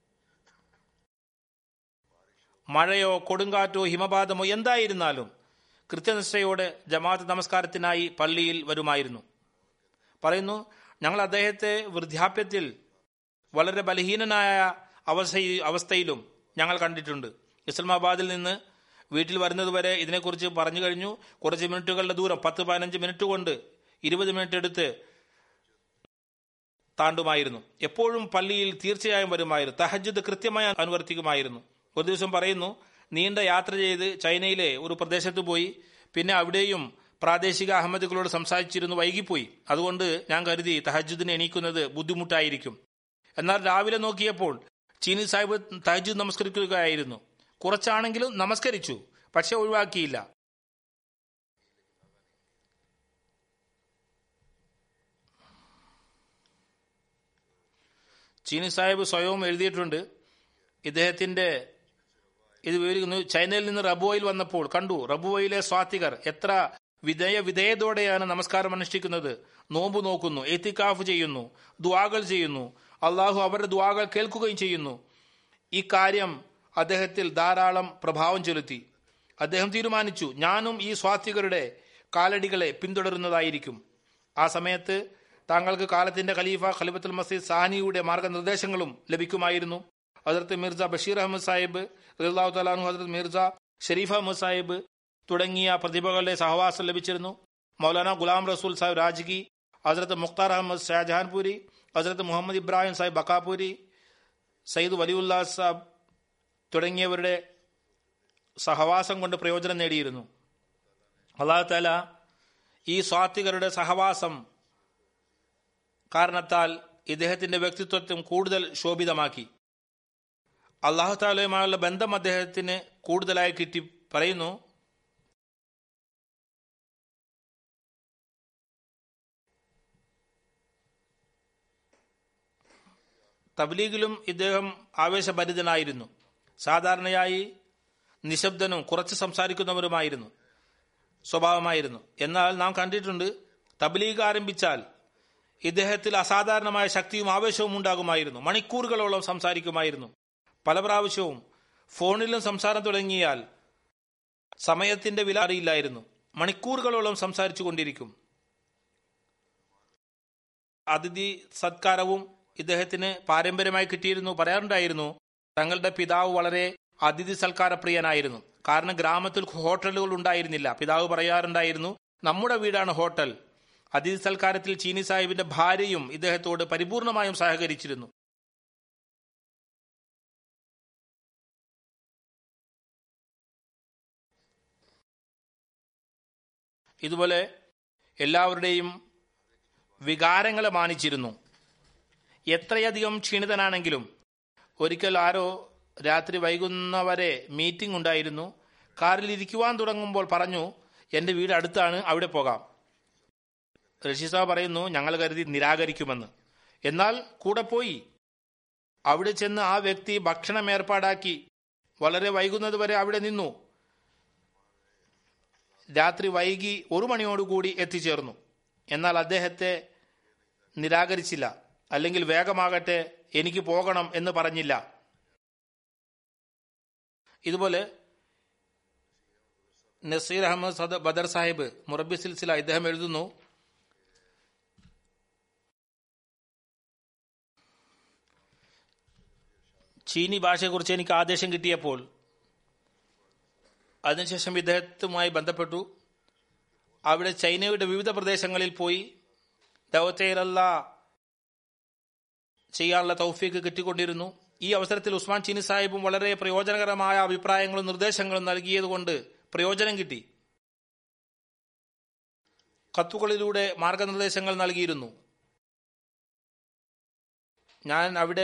മഴയോ കൊടുങ്കാറ്റോ ഹിമപാതമോ എന്തായിരുന്നാലും കൃത്യനിഷ്ഠയോടെ ജമാഅത്ത് നമസ്കാരത്തിനായി പള്ളിയിൽ വരുമായിരുന്നു പറയുന്നു ഞങ്ങൾ അദ്ദേഹത്തെ വൃദ്ധാപ്യത്തിൽ വളരെ ബലഹീനനായ അവസ്ഥ അവസ്ഥയിലും ഞങ്ങൾ കണ്ടിട്ടുണ്ട് ഇസ്ലാമാബാദിൽ നിന്ന് വീട്ടിൽ വരുന്നതുവരെ ഇതിനെക്കുറിച്ച് പറഞ്ഞു കഴിഞ്ഞു കുറച്ച് മിനിറ്റുകളുടെ ദൂരം പത്ത് പതിനഞ്ച് മിനിറ്റ് കൊണ്ട് ഇരുപത് മിനിറ്റ് എടുത്ത് താണ്ടുമായിരുന്നു എപ്പോഴും പള്ളിയിൽ തീർച്ചയായും വരുമായിരുന്നു തഹജുദ് കൃത്യമായി അനുവർത്തിക്കുമായിരുന്നു ഒരു ദിവസം പറയുന്നു നീണ്ട യാത്ര ചെയ്ത് ചൈനയിലെ ഒരു പ്രദേശത്ത് പോയി പിന്നെ അവിടെയും പ്രാദേശിക അഹമ്മദികളോട് സംസാരിച്ചിരുന്നു വൈകിപ്പോയി അതുകൊണ്ട് ഞാൻ കരുതി തഹജുദിന് എണീക്കുന്നത് ബുദ്ധിമുട്ടായിരിക്കും എന്നാൽ രാവിലെ നോക്കിയപ്പോൾ ചീനി സാഹിബ് തഹജുദ് നമസ്കരിക്കുകയായിരുന്നു കുറച്ചാണെങ്കിലും നമസ്കരിച്ചു പക്ഷെ ഒഴിവാക്കിയില്ല ചീനി സാഹിബ് സ്വയവും എഴുതിയിട്ടുണ്ട് ഇദ്ദേഹത്തിന്റെ ഇത് വിവരിക്കുന്നു ചൈനയിൽ നിന്ന് റബുവയിൽ വന്നപ്പോൾ കണ്ടു റബുവയിലെ സ്വാത്തികർ എത്ര വിധേയ വിധേയതോടെയാണ് നമസ്കാരം അനുഷ്ഠിക്കുന്നത് നോമ്പ് നോക്കുന്നു എത്തിക്കാഫ് ചെയ്യുന്നു ദ്വാകൾ ചെയ്യുന്നു അള്ളാഹു അവരുടെ ദ്വാകൾ കേൾക്കുകയും ചെയ്യുന്നു ഈ കാര്യം അദ്ദേഹത്തിൽ ധാരാളം പ്രഭാവം ചെലുത്തി അദ്ദേഹം തീരുമാനിച്ചു ഞാനും ഈ സ്വാത്വികരുടെ കാലടികളെ പിന്തുടരുന്നതായിരിക്കും ആ സമയത്ത് താങ്കൾക്ക് കാലത്തിന്റെ ഖലീഫ ഖലീഫത്തുൽ മസീദ് സാനിയുടെ മാർഗനിർദ്ദേശങ്ങളും ലഭിക്കുമായിരുന്നു ഹജറത്ത് മിർസ ബഷീർ അഹമ്മദ് സാഹിബ് റഹ്ലാഹു തലാനു ഹജറത്ത് മിർസ ഷെരീഫ് അഹമ്മദ് സാഹിബ് തുടങ്ങിയ പ്രതിഭകളുടെ സഹവാസം ലഭിച്ചിരുന്നു മൗലാന ഗുലാം റസൂൽ സാഹിബ് രാജ്ഗി ഹജറത്ത് മുഖ്താർ അഹമ്മദ് ഷാജഹാൻപൂരി ഹജറത്ത് മുഹമ്മദ് ഇബ്രാഹിം സാഹിബ് ബക്കാപൂരി സയ്യിദ് വലിയുല്ലാ സാബ് തുടങ്ങിയവരുടെ സഹവാസം കൊണ്ട് പ്രയോജനം നേടിയിരുന്നു അള്ളാഹു താല ഈ സ്വാത്വികരുടെ സഹവാസം കാരണത്താൽ ഇദ്ദേഹത്തിന്റെ വ്യക്തിത്വത്വം കൂടുതൽ ശോഭിതമാക്കി അള്ളാഹു താലയുമായുള്ള ബന്ധം അദ്ദേഹത്തിന് കൂടുതലായി കിട്ടി പറയുന്നു തബ്ലീഗിലും ഇദ്ദേഹം ആവേശഭരിതനായിരുന്നു സാധാരണയായി നിശബ്ദനും കുറച്ച് സംസാരിക്കുന്നവരുമായിരുന്നു സ്വഭാവമായിരുന്നു എന്നാൽ നാം കണ്ടിട്ടുണ്ട് തബ്ലീഗ് ആരംഭിച്ചാൽ ഇദ്ദേഹത്തിൽ അസാധാരണമായ ശക്തിയും ആവേശവും ഉണ്ടാകുമായിരുന്നു മണിക്കൂറുകളോളം സംസാരിക്കുമായിരുന്നു പല പ്രാവശ്യവും ഫോണിലും സംസാരം തുടങ്ങിയാൽ സമയത്തിന്റെ വില അറിയില്ലായിരുന്നു മണിക്കൂറുകളോളം സംസാരിച്ചു കൊണ്ടിരിക്കും അതിഥി സത്കാരവും ഇദ്ദേഹത്തിന് പാരമ്പര്യമായി കിട്ടിയിരുന്നു പറയാറുണ്ടായിരുന്നു തങ്ങളുടെ പിതാവ് വളരെ അതിഥി സൽക്കാരപ്രിയനായിരുന്നു കാരണം ഗ്രാമത്തിൽ ഹോട്ടലുകൾ ഉണ്ടായിരുന്നില്ല പിതാവ് പറയാറുണ്ടായിരുന്നു നമ്മുടെ വീടാണ് ഹോട്ടൽ അതിഥി സൽക്കാരത്തിൽ ചീനി സാഹിബിന്റെ ഭാര്യയും ഇദ്ദേഹത്തോട് പരിപൂർണമായും സഹകരിച്ചിരുന്നു ഇതുപോലെ എല്ലാവരുടെയും വികാരങ്ങളെ മാനിച്ചിരുന്നു എത്രയധികം ക്ഷീണിതനാണെങ്കിലും ഒരിക്കൽ ആരോ രാത്രി വൈകുന്നവരെ മീറ്റിംഗ് ഉണ്ടായിരുന്നു കാറിൽ ഇരിക്കുവാൻ തുടങ്ങുമ്പോൾ പറഞ്ഞു എൻ്റെ വീട് അടുത്താണ് അവിടെ പോകാം റഷീസ പറയുന്നു ഞങ്ങൾ കരുതി നിരാകരിക്കുമെന്ന് എന്നാൽ കൂടെ പോയി അവിടെ ചെന്ന് ആ വ്യക്തി ഭക്ഷണം ഏർപ്പാടാക്കി വളരെ വൈകുന്നത് വരെ അവിടെ നിന്നു രാത്രി വൈകി ഒരു മണിയോടുകൂടി എത്തിച്ചേർന്നു എന്നാൽ അദ്ദേഹത്തെ നിരാകരിച്ചില്ല അല്ലെങ്കിൽ വേഗമാകട്ടെ എനിക്ക് പോകണം എന്ന് പറഞ്ഞില്ല ഇതുപോലെ നസീർ അഹമ്മദ് സദ ബദർ സാഹിബ് മുറബി സിൽസില ഇദ്ദേഹം എഴുതുന്നു ചീനി ഭാഷയെക്കുറിച്ച് എനിക്ക് ആദേശം കിട്ടിയപ്പോൾ അതിനുശേഷം ഇദ്ദേഹത്തുമായി ബന്ധപ്പെട്ടു അവിടെ ചൈനയുടെ വിവിധ പ്രദേശങ്ങളിൽ പോയി ദൗത്തേരല്ല ചെയ്യാനുള്ള തൗഫീക്ക് കിട്ടിക്കൊണ്ടിരുന്നു ഈ അവസരത്തിൽ ഉസ്മാൻ ചീനി സാഹിബും വളരെ പ്രയോജനകരമായ അഭിപ്രായങ്ങളും നിർദ്ദേശങ്ങളും നൽകിയതുകൊണ്ട് പ്രയോജനം കിട്ടി കത്തുകളിലൂടെ മാർഗനിർദ്ദേശങ്ങൾ നൽകിയിരുന്നു ഞാൻ അവിടെ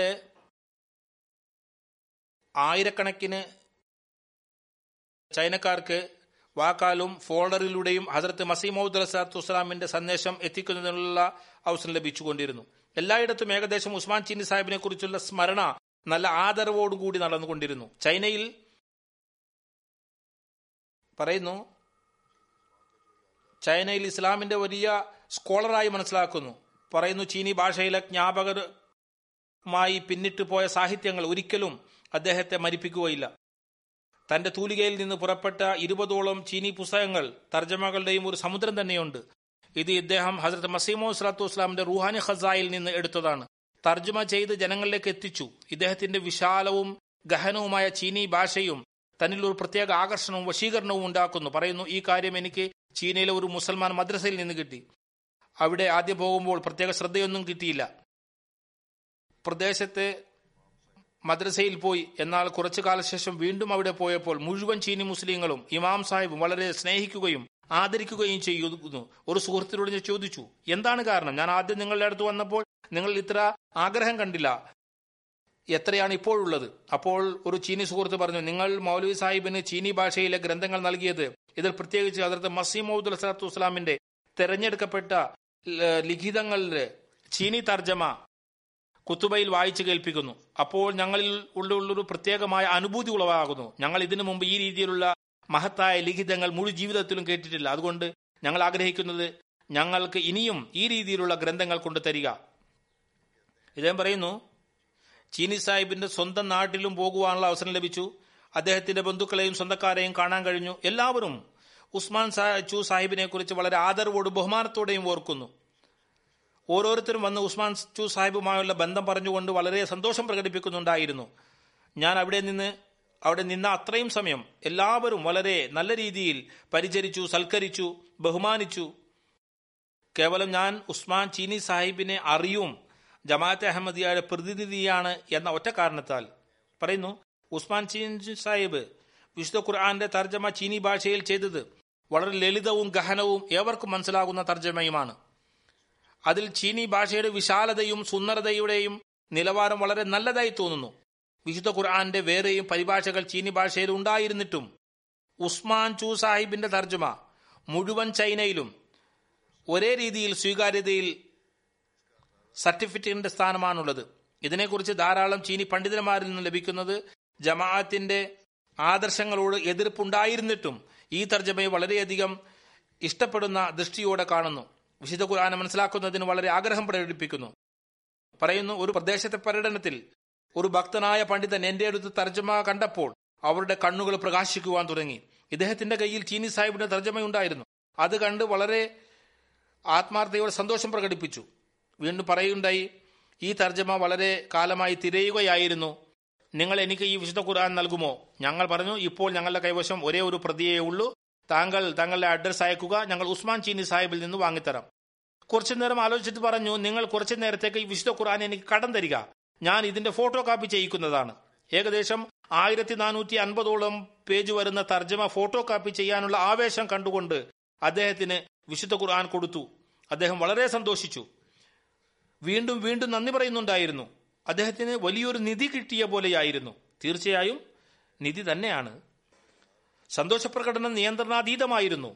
ആയിരക്കണക്കിന് ചൈനക്കാർക്ക് വാക്കാലും ഫോൾഡറിലൂടെയും ഹസരത്ത് മസീമൌദ് റസാത്തു വസ്സലാമിന്റെ സന്ദേശം എത്തിക്കുന്നതിനുള്ള അവസരം ലഭിച്ചുകൊണ്ടിരുന്നു എല്ലായിടത്തും ഏകദേശം ഉസ്മാൻ ചീനി സാഹിബിനെ കുറിച്ചുള്ള സ്മരണ നല്ല ആദരവോടുകൂടി നടന്നുകൊണ്ടിരുന്നു ചൈനയിൽ പറയുന്നു ചൈനയിൽ ഇസ്ലാമിന്റെ വലിയ സ്കോളറായി മനസ്സിലാക്കുന്നു പറയുന്നു ചീനി ഭാഷയിലെ ജ്ഞാപകരുമായി പിന്നിട്ട് പോയ സാഹിത്യങ്ങൾ ഒരിക്കലും അദ്ദേഹത്തെ മരിപ്പിക്കുകയില്ല തന്റെ തൂലികയിൽ നിന്ന് പുറപ്പെട്ട ഇരുപതോളം ചീനി പുസ്തകങ്ങൾ തർജ്ജമകളുടെയും ഒരു സമുദ്രം തന്നെയുണ്ട് ഇത് ഇദ്ദേഹം ഹസരത്ത് മസീമോ സ്വലാത്തു വസ്ലാമിന്റെ റുഹാനി ഖസായിൽ നിന്ന് എടുത്തതാണ് തർജ്ജമ ചെയ്ത് ജനങ്ങളിലേക്ക് എത്തിച്ചു ഇദ്ദേഹത്തിന്റെ വിശാലവും ഗഹനവുമായ ചീനി ഭാഷയും തന്നിൽ ഒരു പ്രത്യേക ആകർഷണവും വശീകരണവും ഉണ്ടാക്കുന്നു പറയുന്നു ഈ കാര്യം എനിക്ക് ചീനയിലെ ഒരു മുസൽമാൻ മദ്രസയിൽ നിന്ന് കിട്ടി അവിടെ ആദ്യം പോകുമ്പോൾ പ്രത്യേക ശ്രദ്ധയൊന്നും കിട്ടിയില്ല പ്രദേശത്തെ മദ്രസയിൽ പോയി എന്നാൽ കുറച്ചു കാലശേഷം വീണ്ടും അവിടെ പോയപ്പോൾ മുഴുവൻ ചീനി മുസ്ലിങ്ങളും ഇമാം സാഹിബും വളരെ സ്നേഹിക്കുകയും ആദരിക്കുകയും ചെയ്യുന്നു ഒരു സുഹൃത്തിനോട് ഞാൻ ചോദിച്ചു എന്താണ് കാരണം ഞാൻ ആദ്യം നിങ്ങളുടെ അടുത്ത് വന്നപ്പോൾ നിങ്ങൾ ഇത്ര ആഗ്രഹം കണ്ടില്ല എത്രയാണ് ഇപ്പോഴുള്ളത് അപ്പോൾ ഒരു ചീനി സുഹൃത്ത് പറഞ്ഞു നിങ്ങൾ മൗലവി സാഹിബിന് ചീനി ഭാഷയിലെ ഗ്രന്ഥങ്ങൾ നൽകിയത് ഇതിൽ പ്രത്യേകിച്ച് അതിർത്ത് മസീമൌദ് അലസലാത്തു വസ്സലാമിന്റെ തെരഞ്ഞെടുക്കപ്പെട്ട ലിഖിതങ്ങളുടെ ചീനി തർജ്ജമ കുത്തുബയിൽ വായിച്ചു കേൾപ്പിക്കുന്നു അപ്പോൾ ഞങ്ങളിൽ ഉള്ളൊരു പ്രത്യേകമായ അനുഭൂതി ഉളവാകുന്നു ഞങ്ങൾ ഇതിനു മുമ്പ് ഈ രീതിയിലുള്ള മഹത്തായ ലിഖിതങ്ങൾ മുഴു ജീവിതത്തിലും കേട്ടിട്ടില്ല അതുകൊണ്ട് ഞങ്ങൾ ആഗ്രഹിക്കുന്നത് ഞങ്ങൾക്ക് ഇനിയും ഈ രീതിയിലുള്ള ഗ്രന്ഥങ്ങൾ കൊണ്ടു തരിക ഇദ്ദേഹം പറയുന്നു ചീനി സാഹിബിന്റെ സ്വന്തം നാട്ടിലും പോകുവാനുള്ള അവസരം ലഭിച്ചു അദ്ദേഹത്തിന്റെ ബന്ധുക്കളെയും സ്വന്തക്കാരെയും കാണാൻ കഴിഞ്ഞു എല്ലാവരും ഉസ്മാൻ സാ- ചൂ സാഹിബിനെ കുറിച്ച് വളരെ ആദരവോടും ബഹുമാനത്തോടെയും ഓർക്കുന്നു ഓരോരുത്തരും വന്ന് ഉസ്മാൻ ചൂ സാഹിബുമായുള്ള ബന്ധം പറഞ്ഞുകൊണ്ട് വളരെ സന്തോഷം പ്രകടിപ്പിക്കുന്നുണ്ടായിരുന്നു ഞാൻ അവിടെ നിന്ന് അവിടെ നിന്ന അത്രയും സമയം എല്ലാവരും വളരെ നല്ല രീതിയിൽ പരിചരിച്ചു സൽക്കരിച്ചു ബഹുമാനിച്ചു കേവലം ഞാൻ ഉസ്മാൻ ചീനി സാഹിബിനെ അറിയും ജമാഅത്തെ അഹമ്മദിയയുടെ പ്രതിനിധിയാണ് എന്ന ഒറ്റ കാരണത്താൽ പറയുന്നു ഉസ്മാൻ ചീനി സാഹിബ് വിശുദ്ധ ഖുർആന്റെ തർജ്ജമ ചീനി ഭാഷയിൽ ചെയ്തത് വളരെ ലളിതവും ഗഹനവും ഏവർക്കും മനസ്സിലാകുന്ന തർജ്ജമയുമാണ് അതിൽ ചീനി ഭാഷയുടെ വിശാലതയും സുന്ദരതയുടെയും നിലവാരം വളരെ നല്ലതായി തോന്നുന്നു വിശുദ്ധ ഖുർആന്റെ വേറെയും പരിഭാഷകൾ ചീനി ഭാഷയിൽ ഉണ്ടായിരുന്നിട്ടും ഉസ്മാൻ ചൂ സാഹിബിന്റെ തർജ്ജമ മുഴുവൻ ചൈനയിലും ഒരേ രീതിയിൽ സ്വീകാര്യതയിൽ സർട്ടിഫിക്കറ്റിന്റെ സ്ഥാനമാണുള്ളത് ഇതിനെക്കുറിച്ച് ധാരാളം ചീനി പണ്ഡിതന്മാരിൽ നിന്ന് ലഭിക്കുന്നത് ജമാഅത്തിന്റെ ആദർശങ്ങളോട് എതിർപ്പുണ്ടായിരുന്നിട്ടും ഈ തർജ്ജമയെ വളരെയധികം ഇഷ്ടപ്പെടുന്ന ദൃഷ്ടിയോടെ കാണുന്നു വിശുദ്ധ ഖുർആനെ മനസ്സിലാക്കുന്നതിന് വളരെ ആഗ്രഹം പ്രകടിപ്പിക്കുന്നു പറയുന്നു ഒരു പ്രദേശത്തെ പര്യടനത്തിൽ ഒരു ഭക്തനായ പണ്ഡിതൻ എന്റെ അടുത്ത് തർജ്ജമ കണ്ടപ്പോൾ അവരുടെ കണ്ണുകൾ പ്രകാശിക്കുവാൻ തുടങ്ങി ഇദ്ദേഹത്തിന്റെ കയ്യിൽ ചീനി സാഹിബിന്റെ തർജ്ജമയുണ്ടായിരുന്നു അത് കണ്ട് വളരെ ആത്മാർത്ഥതയോടെ സന്തോഷം പ്രകടിപ്പിച്ചു വീണ്ടും പറയുണ്ടായി ഈ തർജ്ജമ വളരെ കാലമായി തിരയുകയായിരുന്നു നിങ്ങൾ എനിക്ക് ഈ വിശുദ്ധ ഖുർആൻ നൽകുമോ ഞങ്ങൾ പറഞ്ഞു ഇപ്പോൾ ഞങ്ങളുടെ കൈവശം ഒരേ ഒരു പ്രതിയേ ഉള്ളൂ താങ്കൾ താങ്കളുടെ അഡ്രസ് അയക്കുക ഞങ്ങൾ ഉസ്മാൻ ചീനി സാഹിബിൽ നിന്ന് വാങ്ങിത്തരാം കുറച്ചു നേരം ആലോചിച്ചിട്ട് പറഞ്ഞു നിങ്ങൾ കുറച്ചു നേരത്തേക്ക് ഈ വിശുദ്ധ ഖുർആൻ എനിക്ക് കടം തരിക ഞാൻ ഇതിന്റെ ഫോട്ടോ കാപ്പി ചെയ്യിക്കുന്നതാണ് ഏകദേശം ആയിരത്തി നാനൂറ്റി അൻപതോളം പേജ് വരുന്ന തർജ്ജമ ഫോട്ടോ കാപ്പി ചെയ്യാനുള്ള ആവേശം കണ്ടുകൊണ്ട് അദ്ദേഹത്തിന് വിശുദ്ധ ഖുർആൻ കൊടുത്തു അദ്ദേഹം വളരെ സന്തോഷിച്ചു വീണ്ടും വീണ്ടും നന്ദി പറയുന്നുണ്ടായിരുന്നു അദ്ദേഹത്തിന് വലിയൊരു നിധി കിട്ടിയ പോലെയായിരുന്നു തീർച്ചയായും നിധി തന്നെയാണ് സന്തോഷപ്രകടനം നിയന്ത്രണാതീതമായിരുന്നു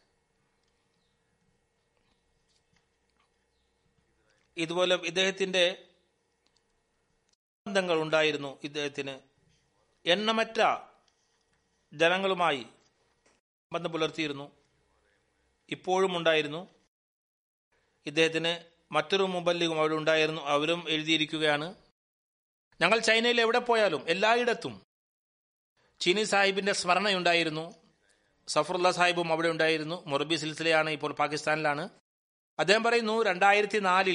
ഇതുപോലെ ഇദ്ദേഹത്തിന്റെ ബന്ധങ്ങൾ ഉണ്ടായിരുന്നു ഇദ്ദേഹത്തിന് എണ്ണമറ്റ ജനങ്ങളുമായി ബന്ധം പുലർത്തിയിരുന്നു ഇപ്പോഴും ഉണ്ടായിരുന്നു ഇദ്ദേഹത്തിന് മറ്റൊരു മുബല്ലിഗും അവിടെ ഉണ്ടായിരുന്നു അവരും എഴുതിയിരിക്കുകയാണ് ഞങ്ങൾ ചൈനയിൽ എവിടെ പോയാലും എല്ലായിടത്തും ചീനി സാഹിബിന്റെ സ്മരണയുണ്ടായിരുന്നു സഫറുല്ല സാഹിബും അവിടെ ഉണ്ടായിരുന്നു മൊറബി സിൽസിലയാണ് ഇപ്പോൾ പാകിസ്ഥാനിലാണ് അദ്ദേഹം പറയുന്നു രണ്ടായിരത്തി നാലിൽ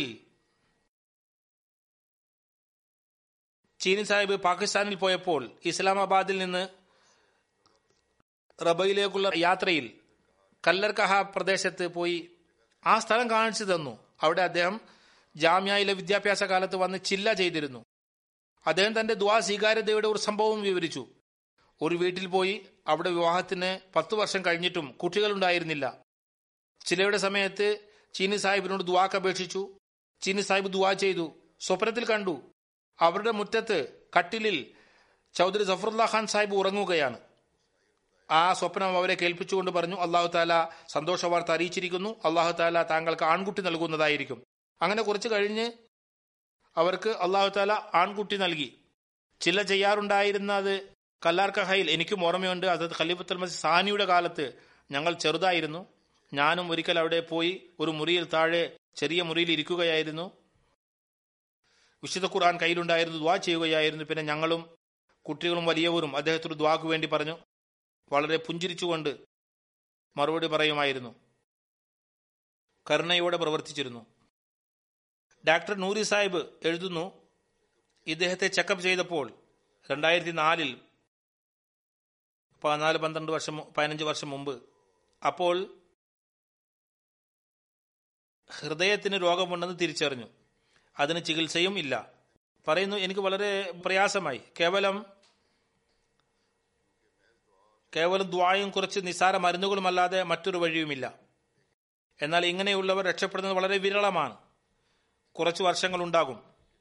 ചീനി സാഹിബ് പാകിസ്ഥാനിൽ പോയപ്പോൾ ഇസ്ലാമാബാദിൽ നിന്ന് റബയിലേക്കുള്ള യാത്രയിൽ കല്ലർകഹ പ്രദേശത്ത് പോയി ആ സ്ഥലം കാണിച്ചു തന്നു അവിടെ അദ്ദേഹം ജാമ്യയിലെ വിദ്യാഭ്യാസ കാലത്ത് വന്ന് ചില്ല ചെയ്തിരുന്നു അദ്ദേഹം തന്റെ ദ്വാ സ്വീകാര്യതയുടെ ഒരു സംഭവം വിവരിച്ചു ഒരു വീട്ടിൽ പോയി അവിടെ വിവാഹത്തിന് പത്തു വർഷം കഴിഞ്ഞിട്ടും കുട്ടികളുണ്ടായിരുന്നില്ല ചിലയുടെ സമയത്ത് ചീനി സാഹിബിനോട് ദ്വാക്ക് അപേക്ഷിച്ചു ചീനി സാഹിബ് ദ്വാ ചെയ്തു സ്വപ്നത്തിൽ കണ്ടു അവരുടെ മുറ്റത്ത് കട്ടിലിൽ ചൗധരി സഫറുല്ല ഖാൻ സാഹിബ് ഉറങ്ങുകയാണ് ആ സ്വപ്നം അവരെ കേൾപ്പിച്ചുകൊണ്ട് പറഞ്ഞു അള്ളാഹു താല സന്തോഷ വാർത്ത അറിയിച്ചിരിക്കുന്നു അള്ളാഹു താല താങ്കൾക്ക് ആൺകുട്ടി നൽകുന്നതായിരിക്കും അങ്ങനെ കുറച്ച് കഴിഞ്ഞ് അവർക്ക് അള്ളാഹു താല ആൺകുട്ടി നൽകി ചില ചെയ്യാറുണ്ടായിരുന്നത് കല്ലാർ കഹയിൽ എനിക്കും ഓർമ്മയുണ്ട് അത് ഖലീഫത്തുൽ മസീദ് സാനിയുടെ കാലത്ത് ഞങ്ങൾ ചെറുതായിരുന്നു ഞാനും ഒരിക്കൽ അവിടെ പോയി ഒരു മുറിയിൽ താഴെ ചെറിയ മുറിയിൽ ഇരിക്കുകയായിരുന്നു വിശുദ്ധ ഖുർആൻ കയ്യിലുണ്ടായിരുന്നു ദ്വാ ചെയ്യുകയായിരുന്നു പിന്നെ ഞങ്ങളും കുട്ടികളും വലിയവരും അദ്ദേഹത്തിന് ദ്വാക്ക് വേണ്ടി പറഞ്ഞു വളരെ പുഞ്ചിരിച്ചുകൊണ്ട് മറുപടി പറയുമായിരുന്നു കരുണയോടെ പ്രവർത്തിച്ചിരുന്നു ഡോക്ടർ നൂരി സാഹിബ് എഴുതുന്നു ഇദ്ദേഹത്തെ ചെക്കപ്പ് ചെയ്തപ്പോൾ രണ്ടായിരത്തി നാലിൽ പതിനാല് പന്ത്രണ്ട് വർഷം പതിനഞ്ച് വർഷം മുമ്പ് അപ്പോൾ ഹൃദയത്തിന് രോഗമുണ്ടെന്ന് തിരിച്ചറിഞ്ഞു അതിന് ചികിത്സയും ഇല്ല പറയുന്നു എനിക്ക് വളരെ പ്രയാസമായി കേവലം കേവലം ദ്വായും കുറച്ച് നിസ്സാര മരുന്നുകളുമല്ലാതെ മറ്റൊരു വഴിയുമില്ല എന്നാൽ ഇങ്ങനെയുള്ളവർ രക്ഷപ്പെടുന്നത് വളരെ വിരളമാണ് കുറച്ച് വർഷങ്ങൾ ഉണ്ടാകും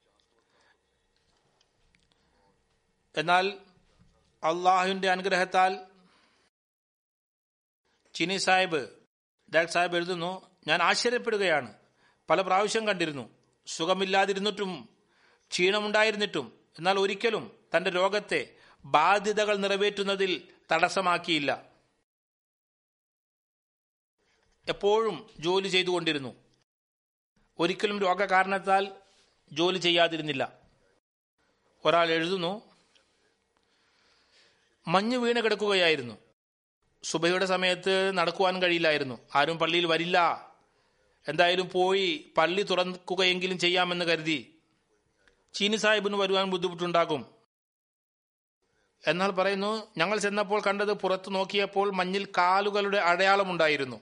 എന്നാൽ അള്ളാഹുവിന്റെ അനുഗ്രഹത്താൽ ചിനി സാഹിബ് ഡാക് സാഹിബ് എഴുതുന്നു ഞാൻ ആശ്ചര്യപ്പെടുകയാണ് പല പ്രാവശ്യം കണ്ടിരുന്നു സുഖമില്ലാതിരുന്നിട്ടും ക്ഷീണമുണ്ടായിരുന്നിട്ടും എന്നാൽ ഒരിക്കലും തന്റെ രോഗത്തെ ബാധ്യതകൾ നിറവേറ്റുന്നതിൽ തടസ്സമാക്കിയില്ല എപ്പോഴും ജോലി ചെയ്തുകൊണ്ടിരുന്നു ഒരിക്കലും രോഗകാരണത്താൽ ജോലി ചെയ്യാതിരുന്നില്ല ഒരാൾ എഴുതുന്നു മഞ്ഞ് വീണ് കിടക്കുകയായിരുന്നു സുബയുടെ സമയത്ത് നടക്കുവാൻ കഴിയില്ലായിരുന്നു ആരും പള്ളിയിൽ വരില്ല എന്തായാലും പോയി പള്ളി തുറക്കുകയെങ്കിലും ചെയ്യാമെന്ന് കരുതി ചീനി സാഹിബിന് വരുവാൻ ബുദ്ധിമുട്ടുണ്ടാകും എന്നാൽ പറയുന്നു ഞങ്ങൾ ചെന്നപ്പോൾ കണ്ടത് പുറത്തു നോക്കിയപ്പോൾ മഞ്ഞിൽ കാലുകളുടെ അടയാളമുണ്ടായിരുന്നു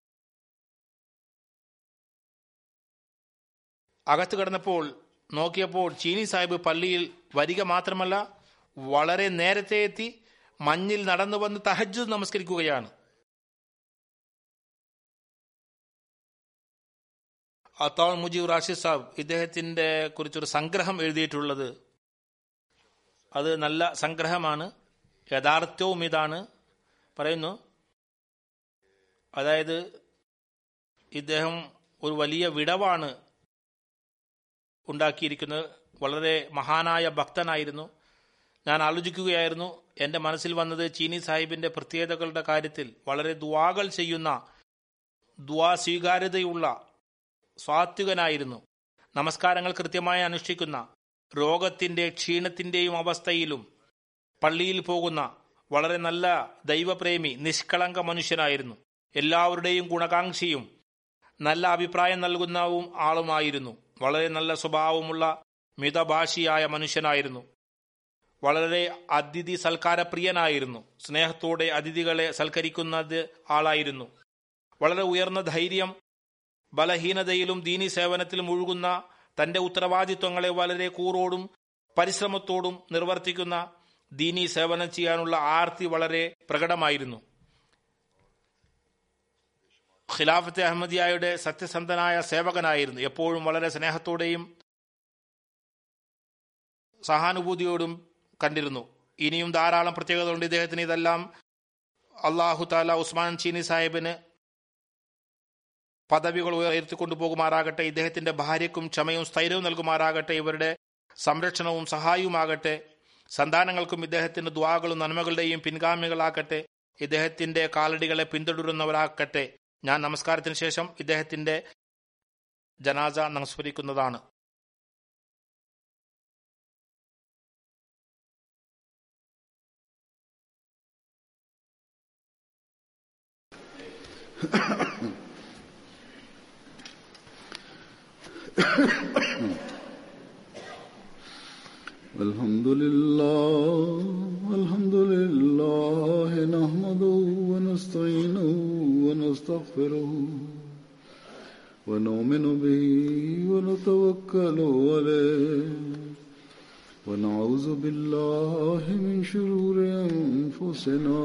അകത്ത് കിടന്നപ്പോൾ നോക്കിയപ്പോൾ ചീനി സാഹിബ് പള്ളിയിൽ വരിക മാത്രമല്ല വളരെ നേരത്തെ എത്തി മഞ്ഞിൽ നടന്നു വന്ന് തഹജ് നമസ്കരിക്കുകയാണ് അത്താൾ മുജീബ് റാഷിദ് സാബ് ഇദ്ദേഹത്തിന്റെ കുറിച്ചൊരു സംഗ്രഹം എഴുതിയിട്ടുള്ളത് അത് നല്ല സംഗ്രഹമാണ് യഥാർത്ഥവും ഇതാണ് പറയുന്നു അതായത് ഇദ്ദേഹം ഒരു വലിയ വിടവാണ് ഉണ്ടാക്കിയിരിക്കുന്നത് വളരെ മഹാനായ ഭക്തനായിരുന്നു ഞാൻ ആലോചിക്കുകയായിരുന്നു എൻ്റെ മനസ്സിൽ വന്നത് ചീനി സാഹിബിന്റെ പ്രത്യേകതകളുടെ കാര്യത്തിൽ വളരെ ദ്വാകൾ ചെയ്യുന്ന ദ്വാ സ്വീകാര്യതയുള്ള സ്വാത്വികനായിരുന്നു നമസ്കാരങ്ങൾ കൃത്യമായി അനുഷ്ഠിക്കുന്ന രോഗത്തിന്റെ ക്ഷീണത്തിന്റെയും അവസ്ഥയിലും പള്ളിയിൽ പോകുന്ന വളരെ നല്ല ദൈവപ്രേമി നിഷ്കളങ്ക മനുഷ്യനായിരുന്നു എല്ലാവരുടെയും ഗുണകാംക്ഷിയും നല്ല അഭിപ്രായം നൽകുന്നവും ആളുമായിരുന്നു വളരെ നല്ല സ്വഭാവമുള്ള മിതഭാഷിയായ മനുഷ്യനായിരുന്നു വളരെ അതിഥി സൽക്കാരപ്രിയനായിരുന്നു സ്നേഹത്തോടെ അതിഥികളെ സൽക്കരിക്കുന്നത് ആളായിരുന്നു വളരെ ഉയർന്ന ധൈര്യം ബലഹീനതയിലും ദീനി സേവനത്തിലും മുഴുകുന്ന തന്റെ ഉത്തരവാദിത്വങ്ങളെ വളരെ കൂറോടും പരിശ്രമത്തോടും നിർവർത്തിക്കുന്ന ദീനി സേവനം ചെയ്യാനുള്ള ആർത്തി വളരെ പ്രകടമായിരുന്നു ഖിലാഫത്തെ അഹമ്മദിയായുടെ സത്യസന്ധനായ സേവകനായിരുന്നു എപ്പോഴും വളരെ സ്നേഹത്തോടെയും സഹാനുഭൂതിയോടും കണ്ടിരുന്നു ഇനിയും ധാരാളം പ്രത്യേകതകളുണ്ട് ഇദ്ദേഹത്തിന് ഇതെല്ലാം അള്ളാഹു താല ഉസ്മാൻ ചീനി സാഹിബിന് പദവികൾ ഉയർത്തിക്കൊണ്ടുപോകുമാറാകട്ടെ ഇദ്ദേഹത്തിന്റെ ഭാര്യയ്ക്കും ക്ഷമയും സ്ഥൈര്യവും നൽകുമാറാകട്ടെ ഇവരുടെ സംരക്ഷണവും സഹായവുമാകട്ടെ സന്താനങ്ങൾക്കും ഇദ്ദേഹത്തിന്റെ ദ്വാകളും നന്മകളുടെയും പിൻഗാമികളാക്കട്ടെ ഇദ്ദേഹത്തിന്റെ കാലടികളെ പിന്തുടരുന്നവരാക്കട്ടെ ഞാൻ നമസ്കാരത്തിന് ശേഷം ഇദ്ദേഹത്തിന്റെ ജനാസ നമസ്കരിക്കുന്നതാണ് الحمد لله الحمد لله نحمده ونستعينه ونستغفره ونؤمن به ونتوكل عليه ونعوذ بالله من شرور أنفسنا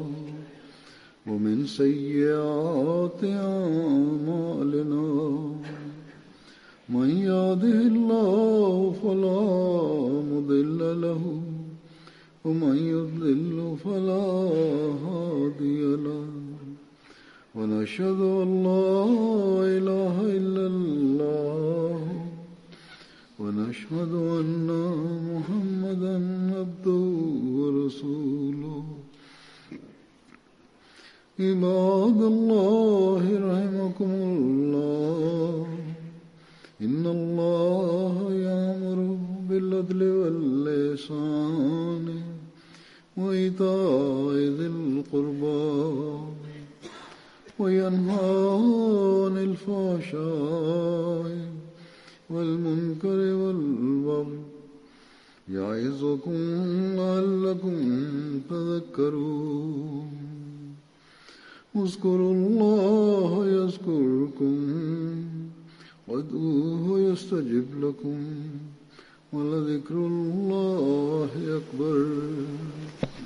ومن سيئات أعمالنا من يهده الله فلا مضل له ومن يضلل فلا هادي له ونشهد ان لا اله الا الله ونشهد ان محمدا عبده ورسوله عباد الله رحمكم الله إن الله يأمر بالعدل واللسان وإيتاء ذي القربى وينهى عن الفحشاء والمنكر والبغي يعظكم لعلكم تذكرون اذكروا الله يذكركم وادعوه يستجب لكم ولذكر الله أكبر